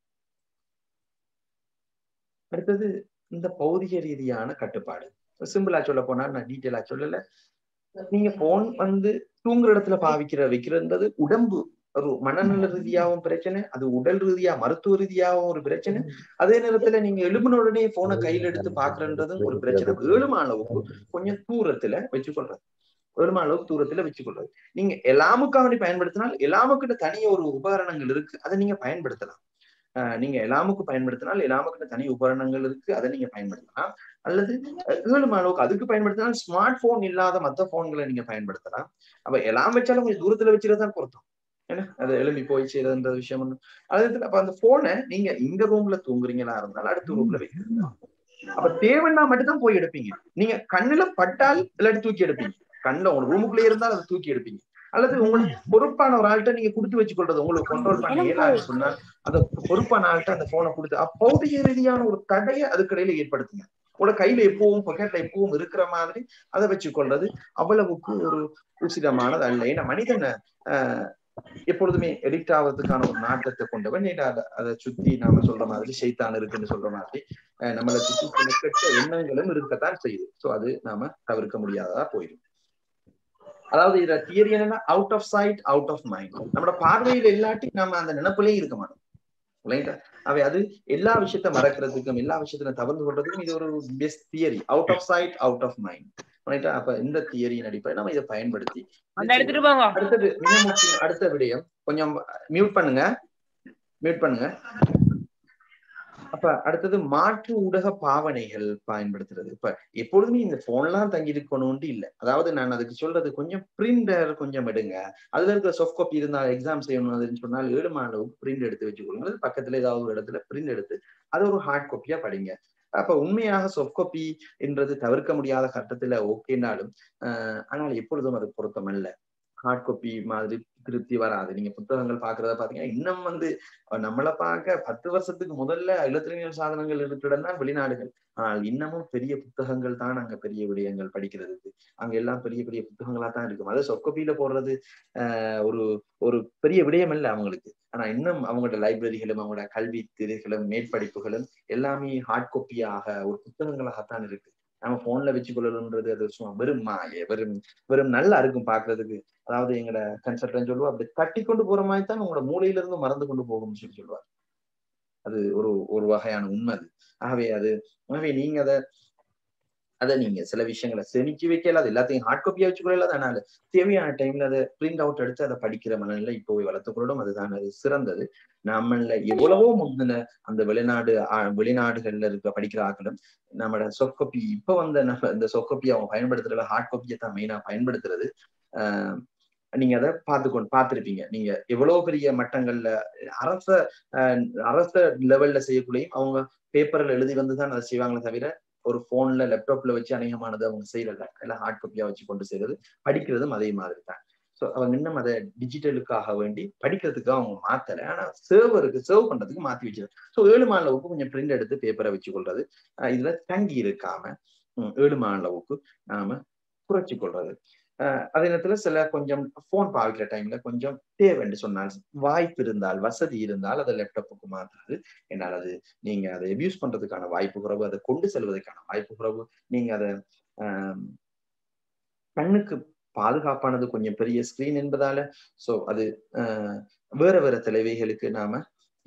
அடுத்தது இந்த பௌதிக ரீதியான கட்டுப்பாடு சிம்பிளா சொல்ல போனா நான் டீட்டெயிலா சொல்லல நீங்க போன் வந்து தூங்குற இடத்துல பாவிக்கிற வைக்கிறன்றது உடம்பு ஒரு மனநல ரீதியாகவும் பிரச்சனை அது உடல் ரீதியா மருத்துவ ரீதியாகவும் ஒரு பிரச்சனை அதே நேரத்துல நீங்க எழுப்பின உடனே போனை கையில எடுத்து பாக்குறன்றதும் ஒரு பிரச்சனை ஏழும அளவுக்கு கொஞ்சம் தூரத்துல வச்சுக்கொள்றது ஏழும அளவுக்கு தூரத்துல வச்சுக்கொள்றது நீங்க எல்லாமுக்காக பயன்படுத்தினால் எல்லாமுக்கிட்ட தனிய ஒரு உபகரணங்கள் இருக்கு அதை நீங்க பயன்படுத்தலாம் நீங்க எல்லாமுக்கு பயன்படுத்தினால் எல்லாமுக்கிட்ட தனி உபகரணங்கள் இருக்கு அதை நீங்க பயன்படுத்தலாம் அல்லது ஏழு அளவுக்கு அதுக்கு பயன்படுத்தினால் ஸ்மார்ட் போன் இல்லாத மற்ற போன்களை நீங்க பயன்படுத்தலாம் அப்ப எல்லாம் வச்சாலும் கொஞ்சம் தூரத்துல வச்சுதான் பொருத்தம் ஏன்னா அது எழும்பி போய் செய்யறதுன்ற விஷயம் ஒண்ணு அதே அப்ப அந்த போனை நீங்க இந்த ரூம்ல தூங்குறீங்களா இருந்தாலும் அடுத்த ரூம்ல வைக்கிறது அப்ப தேவைன்னா மட்டும்தான் போய் எடுப்பீங்க நீங்க கண்ணுல பட்டால் இல்லாட்டி தூக்கி எடுப்பீங்க கண்ணுல உங்க ரூமுக்குள்ளே இருந்தால் அதை தூக்கி எடுப்பீங்க அல்லது உங்களுக்கு பொறுப்பான ஒரு ஆள்கிட்ட நீங்க கொடுத்து வச்சு கொள்றது உங்களுக்கு கண்ட்ரோல் பண்ண இயலாது சொன்னா அந்த பொறுப்பான ஆள்கிட்ட அந்த போனை கொடுத்து அப்பௌதிக ரீதியான ஒரு தடையை அதுக்கடையில ஏற்படுத்துங்க உங்களோட கையில எப்பவும் பொக்கெட்ல எப்பவும் இருக்கிற மாதிரி அதை வச்சு கொள்றது அவ்வளவுக்கு ஒரு உசிதமானது அல்ல ஏன்னா மனிதனை ஆஹ் எப்பொழுதுமே எடிக்ட் ஆகிறதுக்கான ஒரு நாட்டத்தை கொண்டவன் அதை அதை சுத்தி நாம சொல்ற மாதிரி செய்தான் இருக்குன்னு சொல்ற மாதிரி நம்மளை சுத்தி சில கெட்ட எண்ணங்களும் இருக்கத்தான் செய்யுது சோ அது நாம தவிர்க்க முடியாததா போயிடும் அதாவது இதுல தியரி என்னன்னா out of sight out of mind நம்மளோட பார்வையில இல்லாட்டி நம்ம அந்த நினைப்பிலே இருக்க மாட்டோம் ரைட்டா அவை அது எல்லா விஷயத்த மறக்கிறதுக்கும் எல்லா விஷயத்துல தவிர்த்து கொள்றதுக்கும் இது ஒரு best theory out of sight out of mind ரைட்டா அப்ப இந்த தியரியின் அடிப்படையில் நம்ம இதை பயன்படுத்தி அடுத்தது மிக முக்கியம் அடுத்த விடயம் கொஞ்சம் மியூட் பண்ணுங்க மியூட் பண்ணுங்க அப்ப அடுத்தது மாற்று ஊடக பாவனைகள் பயன்படுத்துறது இப்ப எப்பொழுதுமே இந்த போன்லாம் தங்கி இருக்கணும்னு இல்ல அதாவது நான் அதுக்கு சொல்றது கொஞ்சம் பிரிண்டர் கொஞ்சம் எடுங்க அதுல இருக்கிற சாஃப்ட் காப்பி இருந்தா எக்ஸாம் செய்யணும் அதுன்னு சொன்னால் ஏழு அளவுக்கு பிரிண்ட் எடுத்து வச்சுக்கொள்ளுங்க பக்கத்துல ஏதாவது ஒரு இடத்துல பிரிண்ட் எடுத்து அதை ஒரு ஹார்ட் காப்பியா படிங்க அப்ப உண்மையாக சொஃப்ட் காப்பி என்றது தவிர்க்க முடியாத கட்டத்துல ஓகேனாலும் ஆஹ் ஆனால் எப்பொழுதும் அது பொருத்தம் அல்ல ஹார்ட் காப்பி மாதிரி திருப்தி வராது நீங்க புத்தகங்கள் பாக்குறத பாத்தீங்கன்னா இன்னும் வந்து நம்மளை பார்க்க பத்து வருஷத்துக்கு முதல்ல இலத்திரியல் சாதனங்கள் இருக்கிற தான் வெளிநாடுகள் ஆனால் இன்னமும் பெரிய புத்தகங்கள் தான் அங்க பெரிய விடயங்கள் படிக்கிறதுக்கு அங்க எல்லாம் பெரிய பெரிய புத்தகங்களா தான் இருக்கும் அது சொக்கப்பியில போடுறது ஆஹ் ஒரு ஒரு பெரிய விடயம் இல்லை அவங்களுக்கு ஆனா இன்னும் அவங்களோட லைப்ரரிகளும் அவங்களோட கல்வி திரைகளும் மேற்படிப்புகளும் எல்லாமே ஹார்ட் காப்பியாக ஒரு புத்தகங்களாகத்தான் இருக்கு நம்ம போன்ல வச்சு கொள்ளணுன்றது அது சும்மா வெறும் மாய வெறும் வெறும் நல்லா இருக்கும் பாக்குறதுக்கு அதாவது எங்கட கன்சல்டன் சொல்லுவா அப்படி தட்டி கொண்டு போற மாதிரி தான் உங்களோட மூளையில இருந்து மறந்து கொண்டு போகும்னு சொல்லி சொல்லுவார் அது ஒரு ஒரு வகையான உண்மை அது ஆகவே அது ஆகவே நீங்க அதை அதை நீங்க சில விஷயங்களை செமிச்சு வைக்கல அது எல்லாத்தையும் ஹார்ட் காப்பியா வச்சுக்கொள்ள அதனால தேவையான டைம்ல அதை பிரிண்ட் அவுட் எடுத்து அதை படிக்கிற மனநிலை இப்போ வளர்த்துக்கொள்ளணும் அதுதான் அது சிறந்தது நம்மள எவ்வளவோ முந்தின அந்த வெளிநாடு வெளிநாடுகள்ல இருக்க படிக்கிற ஆக்களும் நம்மளோட சொக்கொப்பி இப்ப வந்த நம்ம இந்த சொக்கொப்பி அவங்க பயன்படுத்துறதுல ஹார்ட் காப்பியை தான் மெயினா பயன்படுத்துறது ஆஹ் நீங்க அதை பார்த்து கொண்டு பார்த்திருப்பீங்க நீங்க எவ்வளவு பெரிய மட்டங்கள்ல அரச அரச லெவல்ல செய்யக்குள்ளேயும் அவங்க பேப்பர்ல எழுதி வந்துதான் அதை செய்வாங்களே தவிர ஒரு போன்ல லேப்டாப்ல வச்சு அநேகமானது அவங்க செய்யறல எல்லாம் ஹார்ட் காப்பியா வச்சு கொண்டு செய்யறது படிக்கிறதும் அதே மாதிரி தான் ஸோ அவங்க இன்னும் அதை டிஜிட்டலுக்காக வேண்டி படிக்கிறதுக்கு அவங்க மாத்தல ஆனா சர்வருக்கு சர்வ் பண்றதுக்கு மாத்தி வச்சிருக்காங்க ஸோ ஏழு மாநிலவுக்கு கொஞ்சம் பிரிண்ட் எடுத்து பேப்பரை வச்சு கொள்றது இதுல தங்கி இருக்காம ஏழு மாநிலவுக்கு நாம குறைச்சி கொள்றது அதே நேரத்துல சில கொஞ்சம் போன் பாவிக்கிற டைம்ல கொஞ்சம் தேவைன்னு சொன்னால் வாய்ப்பு இருந்தால் வசதி இருந்தால் அதை லேப்டாப்புக்கு மாத்துறது என்னால் அது நீங்க அதை அபியூஸ் பண்றதுக்கான வாய்ப்பு குறைவு அதை கொண்டு செல்வதற்கான வாய்ப்பு குறைவு நீங்க அதை கண்ணுக்கு பாதுகாப்பானது கொஞ்சம் பெரிய ஸ்கிரீன் என்பதால சோ அது வேற வேற தலைவைகளுக்கு நாம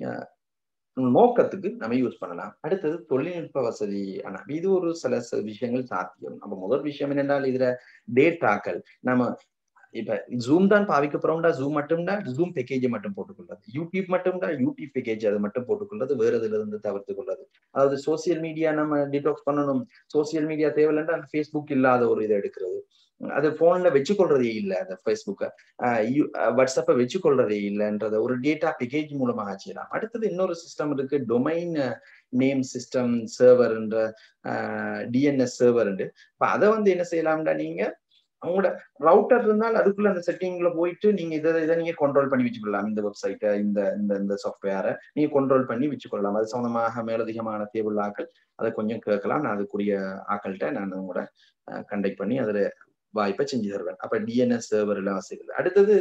நோக்கத்துக்கு நம்ம யூஸ் பண்ணலாம் அடுத்தது தொழில்நுட்ப வசதி ஆனா இது ஒரு சில விஷயங்கள் சாத்தியம் நம்ம முதல் விஷயம் என்னென்றால் இதுல டேட்டாக்கள் நம்ம இப்ப ஜூம் தான் பாவிக்க போறோம்டா ஜூம் மட்டும்டா ஜூம் பேக்கேஜை மட்டும் போட்டுக்கொள்றது யூடியூப் மட்டும்டா யூடியூப் பேக்கேஜ் அதை மட்டும் போட்டுக்கொள்றது வேற இதுல இருந்து தவிர்த்து கொள்றது அதாவது சோசியல் மீடியா நம்ம டிடாக்ஸ் பண்ணணும் சோசியல் மீடியா தேவையில்லைன்றா ஃபேஸ்புக் இல்லாத ஒரு இதை எடுக்கிறது அது போன்ல வச்சுக்கொள்றதே இல்லை அந்த ஃபேஸ்புக்கை வாட்ஸ்அப்பை வச்சுக்கொள்றதே இல்லைன்றத ஒரு டேட்டா பேக்கேஜ் மூலமாக செய்யலாம் அடுத்தது இன்னொரு சிஸ்டம் இருக்கு டொமைன் நேம் சிஸ்டம் சர்வர்ன்ற டிஎன்எஸ் சர்வர் இப்போ அதை வந்து என்ன செய்யலாம்டா நீங்க அவங்களோட ரவுட்டர் இருந்தால் அதுக்குள்ள அந்த செட்டிங்ல போயிட்டு நீங்க இதை இதை நீங்க கண்ட்ரோல் பண்ணி வச்சுக்கொள்ளலாம் இந்த வெப்சைட்டை இந்த இந்த இந்த சாஃப்ட்வேரை நீங்க கண்ட்ரோல் பண்ணி வச்சுக்கொள்ளலாம் அது சம்பந்தமாக மேலதிகமான தேவையுள்ள ஆக்கள் அதை கொஞ்சம் கேட்கலாம் நான் அதுக்குரிய ஆக்கள்கிட்ட நான் உங்களோட கண்டக்ட் பண்ணி அதுல வாய்ப்பை செஞ்சு தருவேன் அப்ப டிஎன்எஸ் சர்வர் எல்லாம் வசதிகள் அடுத்தது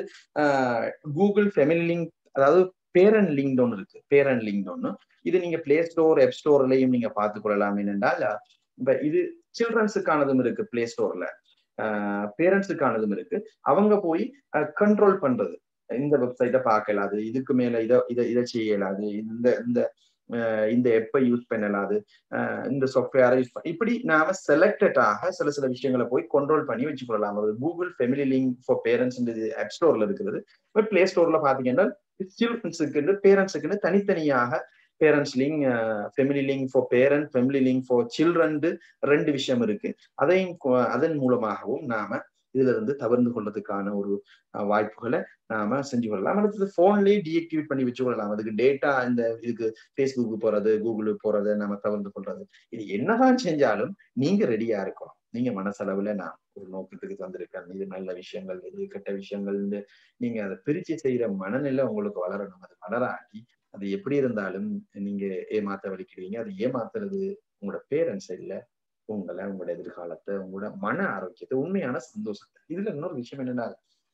கூகுள் ஃபெமிலி லிங்க் அதாவது பேரன் லிங்க் ஒன்று இருக்கு பேரன் லிங்க் ஒன்று இது நீங்க பிளே ஸ்டோர் எப் ஸ்டோர்லயும் நீங்க பார்த்துக் கொள்ளலாம் என்னென்றால் இப்ப இது சில்ட்ரன்ஸுக்கானதும் இருக்கு பிளே ஸ்டோர்ல பேரண்ட்ஸுக்கானதும் இருக்கு அவங்க போய் கண்ட்ரோல் பண்றது இந்த வெப்சைட்டை பார்க்கலாது இதுக்கு மேல இதை இதை இதை செய்யலாது இந்த இந்த இந்த எப்ப யூஸ் பண்ணலாது இந்த சாஃப்ட்வேரை யூஸ் பண்ண இப்படி நாம செலக்டடாக சில சில விஷயங்களை போய் கண்ட்ரோல் பண்ணி வச்சுக்கொள்ளலாம் அது Google Family Link for Parents app ஸ்டோர்ல இருக்குது பட் பிளே ஸ்டோர்ல பாத்தீங்கன்னா சில்ட்ரன்ஸுக்கு பேரண்ட்ஸுக்குன்னு தனித்தனியாக parents link Family Link for parent Family Link for children ரெண்டு விஷயம் இருக்கு அதையும் அதன் மூலமாகவும் நாம இதுல இருந்து தவிர்த்து கொள்றதுக்கான ஒரு வாய்ப்புகளை நாம செஞ்சு கொள்ளலாம் அடுத்தது போன்லயே டீஆக்டிவேட் பண்ணி வச்சு கொள்ளலாம் அதுக்கு டேட்டா இந்த இதுக்கு ஃபேஸ்புக்கு போறது கூகுளுக்கு போறது நம்ம தவிர்த்து கொள்றது இது என்னதான் செஞ்சாலும் நீங்க ரெடியா இருக்கணும் நீங்க மனசளவுல நான் ஒரு நோக்கத்துக்கு தந்திருக்கேன் இது நல்ல விஷயங்கள் இது கெட்ட விஷயங்கள்னு நீங்க அதை பிரிச்சு செய்யற மனநிலை உங்களுக்கு வளரணும் அது வளராட்டி அது எப்படி இருந்தாலும் நீங்க ஏமாத்த வலிக்கிறீங்க அது ஏமாத்துறது உங்களோட பேரண்ட்ஸ் இல்லை உங்களை உங்களோட எதிர்காலத்தை உங்களோட மன ஆரோக்கியத்தை உண்மையான சந்தோஷத்தை இதுல இன்னொரு விஷயம் என்னன்னா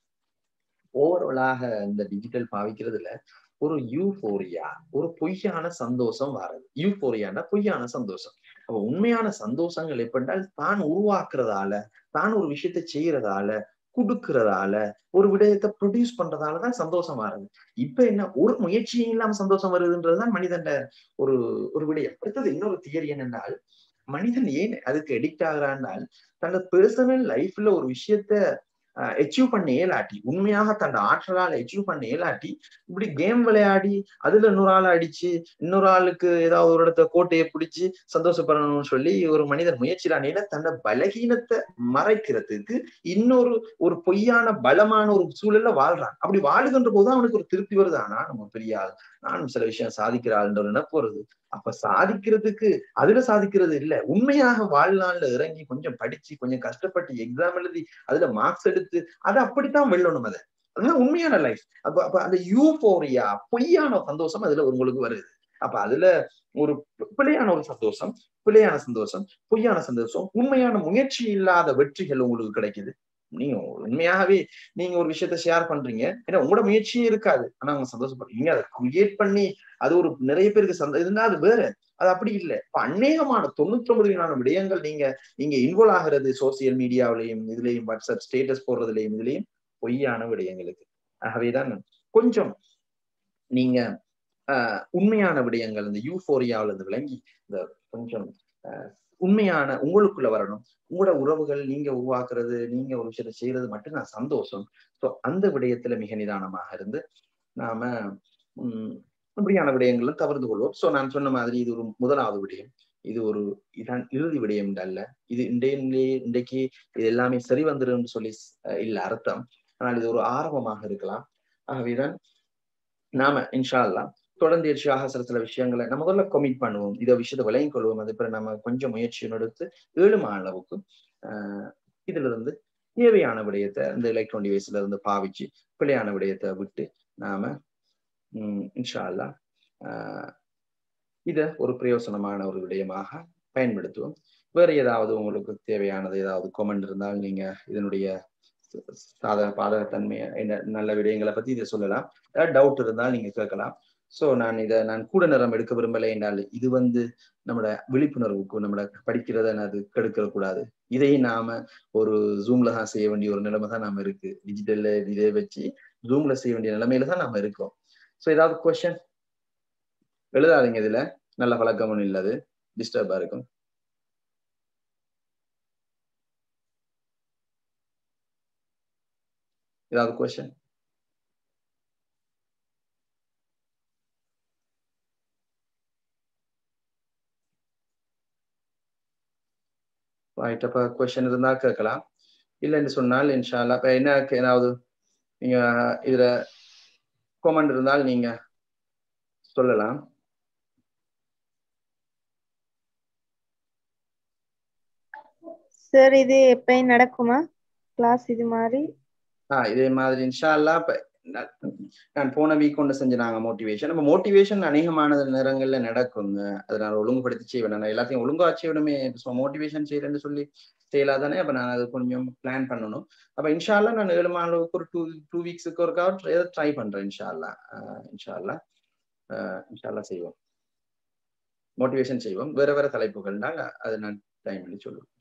ஓவராலாக இந்த டிஜிட்டல் பாவிக்கிறதுல ஒரு யூபோரியா ஒரு பொய்யான சந்தோஷம் வர்றது யூபோரியான்னா பொய்யான சந்தோஷம் அப்ப உண்மையான சந்தோஷங்கள் எப்படின்றால் தான் உருவாக்குறதால தான் ஒரு விஷயத்தை செய்யறதால கொடுக்கறதால ஒரு விடயத்தை ப்ரொடியூஸ் பண்றதாலதான் சந்தோஷம் வருது இப்ப என்ன ஒரு முயற்சியும் இல்லாம சந்தோஷம் வருதுன்றதுதான் மனிதன் ஒரு ஒரு விடயம் அடுத்தது இன்னொரு தியரி என்னென்னால் மனிதன் ஏன் அதுக்கு எடிக்ட் ஆகுறான்னால் தன்னோட பர்சனல் லைஃப்ல ஒரு விஷயத்த அச்சீவ் பண்ண இயலாட்டி உண்மையாக தன் ஆற்றலால் அச்சீவ் பண்ண இயலாட்டி இப்படி கேம் விளையாடி அதுல இன்னொரு ஆள் அடிச்சு இன்னொரு ஆளுக்கு ஏதாவது ஒரு இடத்த கோட்டையை பிடிச்சு சந்தோஷப்படணும்னு சொல்லி ஒரு மனிதன் முயற்சிடானேல தன்னை பலகீனத்தை மறைக்கிறதுக்கு இன்னொரு ஒரு பொய்யான பலமான ஒரு சூழல்ல வாழ்றான் அப்படி வாழுகின்ற போது அவனுக்கு ஒரு திருப்தி வருது ஆனா நம்ம பெரிய ஆள் நானும் சில விஷயம் சாதிக்கிற ஆளுன்ற ஒரு நினைப்பு வருது அப்ப சாதிக்கிறதுக்கு அதுல சாதிக்கிறது இல்ல உண்மையாக வாழ்நாள்ல இறங்கி கொஞ்சம் படிச்சு கொஞ்சம் கஷ்டப்பட்டு எக்ஸாம் எழுதி அதுல மார்க்ஸ் எடுத்து அதை அப்படித்தான் வெல்லணும் அதை அதுதான் உண்மையான லைஃப் அப்ப அப்ப அந்த யூபோரியா பொய்யான சந்தோஷம் அதுல உங்களுக்கு வருது அப்ப அதுல ஒரு பிழையான ஒரு சந்தோஷம் பிழையான சந்தோஷம் பொய்யான சந்தோஷம் உண்மையான முயற்சி இல்லாத வெற்றிகள் உங்களுக்கு கிடைக்குது நீங்க உண்மையாகவே நீங்க ஒரு விஷயத்த ஷேர் பண்றீங்க ஏன்னா உங்களோட முயற்சியே இருக்காது ஆனா அவங்க சந்தோஷப்படுறீங்க அதை கிரியேட் பண்ணி அது ஒரு நிறைய பேருக்கு சந்த இருந்தா அது வேற அது அப்படி இல்லை இப்ப அநேகமான தொண்ணூத்தி ஒன்பது விதமான விடயங்கள் நீங்க நீங்க இன்வால்வ் ஆகிறது சோசியல் மீடியாவிலையும் இதுலயும் வாட்ஸ்அப் ஸ்டேட்டஸ் போடுறதுலயும் இதுலயும் பொய்யான விடயங்களுக்கு ஆகவேதான் கொஞ்சம் நீங்க ஆஹ் உண்மையான விடயங்கள் இந்த யூஃபோரியாவில இருந்து விளங்கி இந்த கொஞ்சம் உண்மையான உங்களுக்குள்ள வரணும் உங்களோட உறவுகள் நீங்க உருவாக்குறது நீங்க ஒரு விஷயத்தை செய்யறது மட்டும் நான் சந்தோஷம் ஸோ அந்த விடயத்துல மிக நிதானமாக இருந்து நாம உம் இப்படியான விடயங்களும் தவிர்த்து கொள்வோம் ஸோ நான் சொன்ன மாதிரி இது ஒரு முதலாவது விடயம் இது ஒரு இதான் இறுதி விடயம் அல்ல இது இன்றைய இன்றைக்கு இது எல்லாமே சரி வந்துடும் சொல்லி இல்ல அர்த்தம் ஆனால் இது ஒரு ஆரம்பமாக இருக்கலாம் ஆகவேதான் நாம இன்ஷா அல்லா தொடர்ந்தேர்ச்சியாக சில சில விஷயங்களை நம்ம முதல்ல கமிட் பண்ணுவோம் இதை விஷயத்தை விளங்கிக் கொள்வோம் அது பிறகு நம்ம கொஞ்சம் முயற்சியும் எடுத்து ஏழுமா அளவுக்கு ஆஹ் இதுல இருந்து தேவையான விடயத்தை இந்த எலக்ட்ரான் டிவைஸ்ல இருந்து பாவிச்சு பிழையான விடயத்தை விட்டு நாம உம் இன்ஷா அல்லா ஆஹ் இத ஒரு பிரயோசனமான ஒரு விடயமாக பயன்படுத்துவோம் வேற ஏதாவது உங்களுக்கு தேவையானது ஏதாவது கொமெண்ட் இருந்தால் நீங்க இதனுடைய சாதக பாதகத்தன்மை என்ன நல்ல விடயங்களை பத்தி இதை சொல்லலாம் ஏதாவது டவுட் இருந்தால் நீங்க கேட்கலாம் சோ நான் இதை நான் கூட நிறம் எடுக்க விரும்பலை என்றால் இது வந்து நம்மளோட விழிப்புணர்வுக்கு நம்மளோட படிக்கிறத அது கெடுக்க கூடாது இதை நாம ஒரு ஜூம்ல தான் செய்ய வேண்டிய ஒரு நிலைமை தான் நாம இருக்கு டிஜிட்டல்ல இதை வச்சு ஜூம்ல செய்ய வேண்டிய நிலைமையில தான் நாம இருக்கோம் ஸோ ஏதாவது கொஸ்டின் எழுதாதீங்க இதுல நல்ல பழக்கமும் இல்லது டிஸ்டர்பா இருக்கும் ஏதாவது கொஸ்டின் ரைட் அப்ப கொஸ்டின் இருந்தா கேட்கலாம் இல்லைன்னு சொன்னால் இன்ஷால்லா இப்ப என்ன ஏதாவது நீங்க இதுல கொமெண்ட் இருந்தால் நீங்க சொல்லலாம் சார் இது எப்பயும் நடக்குமா கிளாஸ் இது மாதிரி ஆஹ் இதே மாதிரி இன்ஷா அல்லா இப்ப நான் போன வீக் ஒன்று செஞ்ச நாங்க மோட்டிவேஷன் நம்ம மோட்டிவேஷன் அநேகமான நேரங்கள்ல நடக்குங்க அதை நான் ஒழுங்குபடுத்தி செய்வேன் நான் எல்லாத்தையும் ஒழுங்கா செய்யணுமே மோட்டிவேஷன் செய்யறேன்னு சொல்லி செய்யலாதானே அப்ப நான் அது கொஞ்சம் பிளான் பண்ணணும் அப்ப இன்ஷால்லா நான் ஏழு மாதத்துக்கு ஒரு டூ டூ வீக்ஸுக்கு ஒருக்கா ட்ரை பண்றேன் இன்ஷால்லா இன்ஷால்லா இன்ஷால்லா செய்வோம் மோட்டிவேஷன் செய்வோம் வேற வேற தலைப்புகள்னால் அதை நான் டைம் பண்ணி சொல்லுவேன்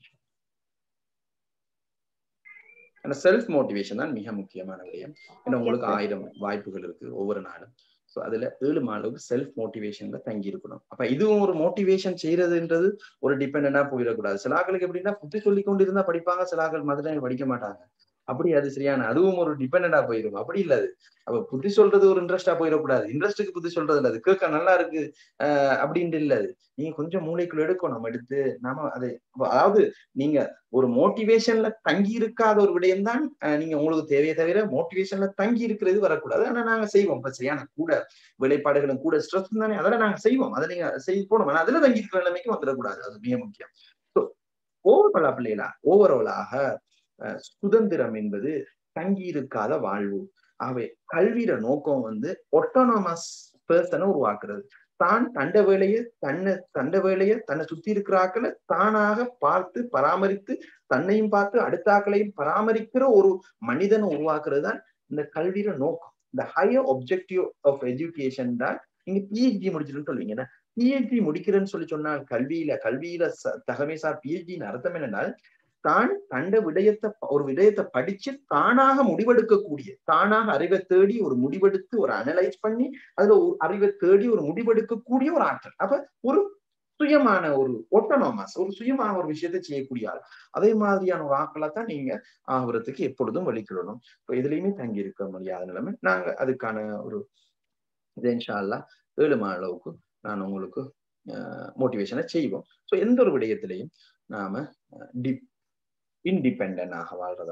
ஆனா செல்ஃப் மோட்டிவேஷன் தான் மிக முக்கியமான விடயம் ஏன்னா உங்களுக்கு ஆயிரம் வாய்ப்புகள் இருக்கு ஒவ்வொரு நாளும் ஸோ அதுல ஏழு மாணவர்கள் செல்ஃப் மோட்டிவேஷன்ல தங்கி இருக்கணும் அப்ப இதுவும் ஒரு மோட்டிவேஷன் செய்யறதுன்றது ஒரு டிபெண்டா போயிடக்கூடாது சில ஆக்களுக்கு எப்படின்னா புத்தி சொல்லி கொண்டு இருந்தா படிப்பாங்க சில ஆக்கள் மாதிரி படிக்க மாட்டாங்க அப்படி அது சரியான அதுவும் ஒரு டிபெண்டா போயிடும் அப்படி இல்ல அது அப்ப புத்தி சொல்றது ஒரு இன்ட்ரெஸ்டா போயிடக்கூடாது இன்ட்ரெஸ்ட்டுக்கு புத்தி சொல்றது இல்ல அது கேட்க நல்லா இருக்கு ஆஹ் அப்படின்ட்டு இல்ல அது நீங்க கொஞ்சம் மூளைக்குள்ள எடுக்கும் நம்ம எடுத்து நாம அது அதாவது நீங்க ஒரு மோட்டிவேஷன்ல தங்கி இருக்காத ஒரு விடயம் தான் நீங்க உங்களுக்கு தேவையை தவிர மோட்டிவேஷன்ல தங்கி இருக்கிறது வரக்கூடாது ஆனா நாங்க செய்வோம் இப்ப சரியான கூட வேலைப்பாடுகளும் கூட ஸ்ட்ரெஸ் தானே அதெல்லாம் நாங்க செய்வோம் அதை நீங்க செய்து போனோம் ஆனா அதுல தங்கி இருக்கிற நிலைமைக்கு வந்துடக்கூடாது அது மிக முக்கியம் ஸோ ஓவராலா பிள்ளைகளா ஓவராலாக சுதந்திரம் என்பது தங்கி இருக்காத வாழ்வு ஆகவே கல்வியில நோக்கம் வந்து ஒட்டோனமஸ் பர்சனை உருவாக்குறது தான் தண்ட வேலையை தன்னை தண்ட வேலையை தன்னை சுத்தி இருக்கிற ஆக்களை தானாக பார்த்து பராமரித்து தன்னையும் பார்த்து அடுத்த ஆக்களையும் பராமரிக்கிற ஒரு மனிதனை உருவாக்குறது தான் இந்த கல்வியில நோக்கம் இந்த ஹையர் ஒப்ஜெக்டிவ் ஆஃப் எஜுகேஷன் தான் நீங்க பிஹெச்டி முடிச்சிருன்னு சொல்லுவீங்க பிஹெச்டி முடிக்கிறேன்னு சொல்லி சொன்னால் கல்வியில கல்வியில தகமை சார் பிஹெச்டின்னு அர்த்தம் என்னென்னால் தான் கண்ட விடயத்தை ஒரு விடயத்தை படிச்சு தானாக முடிவெடுக்கக்கூடிய தானாக அறிவை தேடி ஒரு முடிவெடுத்து ஒரு அனலைஸ் பண்ணி அதுல ஒரு அறிவை தேடி ஒரு முடிவெடுக்கக்கூடிய ஒரு ஆற்றல் அப்ப ஒரு சுயமான ஒரு ஒட்டோனோமஸ் ஒரு சுயமான ஒரு விஷயத்தை செய்யக்கூடிய ஆள் அதே மாதிரியான ஒரு ஆக்களை தான் நீங்க ஆகுறதுக்கு எப்பொழுதும் வழிக்கிடணும் இப்போ இதுலயுமே தங்கி இருக்க முடியாத நிலைமை நாங்க அதுக்கான ஒரு இதென்ஷால்லா ஏழு மா அளவுக்கு நான் உங்களுக்கு மோட்டிவேஷனை செய்வோம் ஸோ எந்த ஒரு விடயத்திலையும் நாம டிப் இன்டிபெண்டாக வாழ்றதா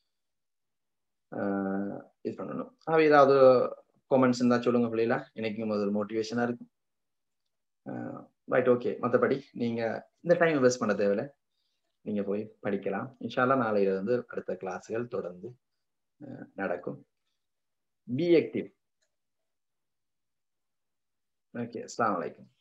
இது பண்ணணும் அவ ஏதாவது காமெண்ட்ஸ் இருந்தா சொல்லுங்க பிள்ளைகளா எனக்கு முதல் மோட்டிவேஷனா இருக்கும் ரைட் ஓகே மற்றபடி நீங்க இந்த டைம் வேஸ்ட் பண்ண தேவையில்ல நீங்க போய் படிக்கலாம் இன்ஷால்லா நாளையில இருந்து அடுத்த கிளாஸுகள் தொடர்ந்து நடக்கும் பி ஆக்டிவ் ஓகே அஸ்லாம் வலைக்கம்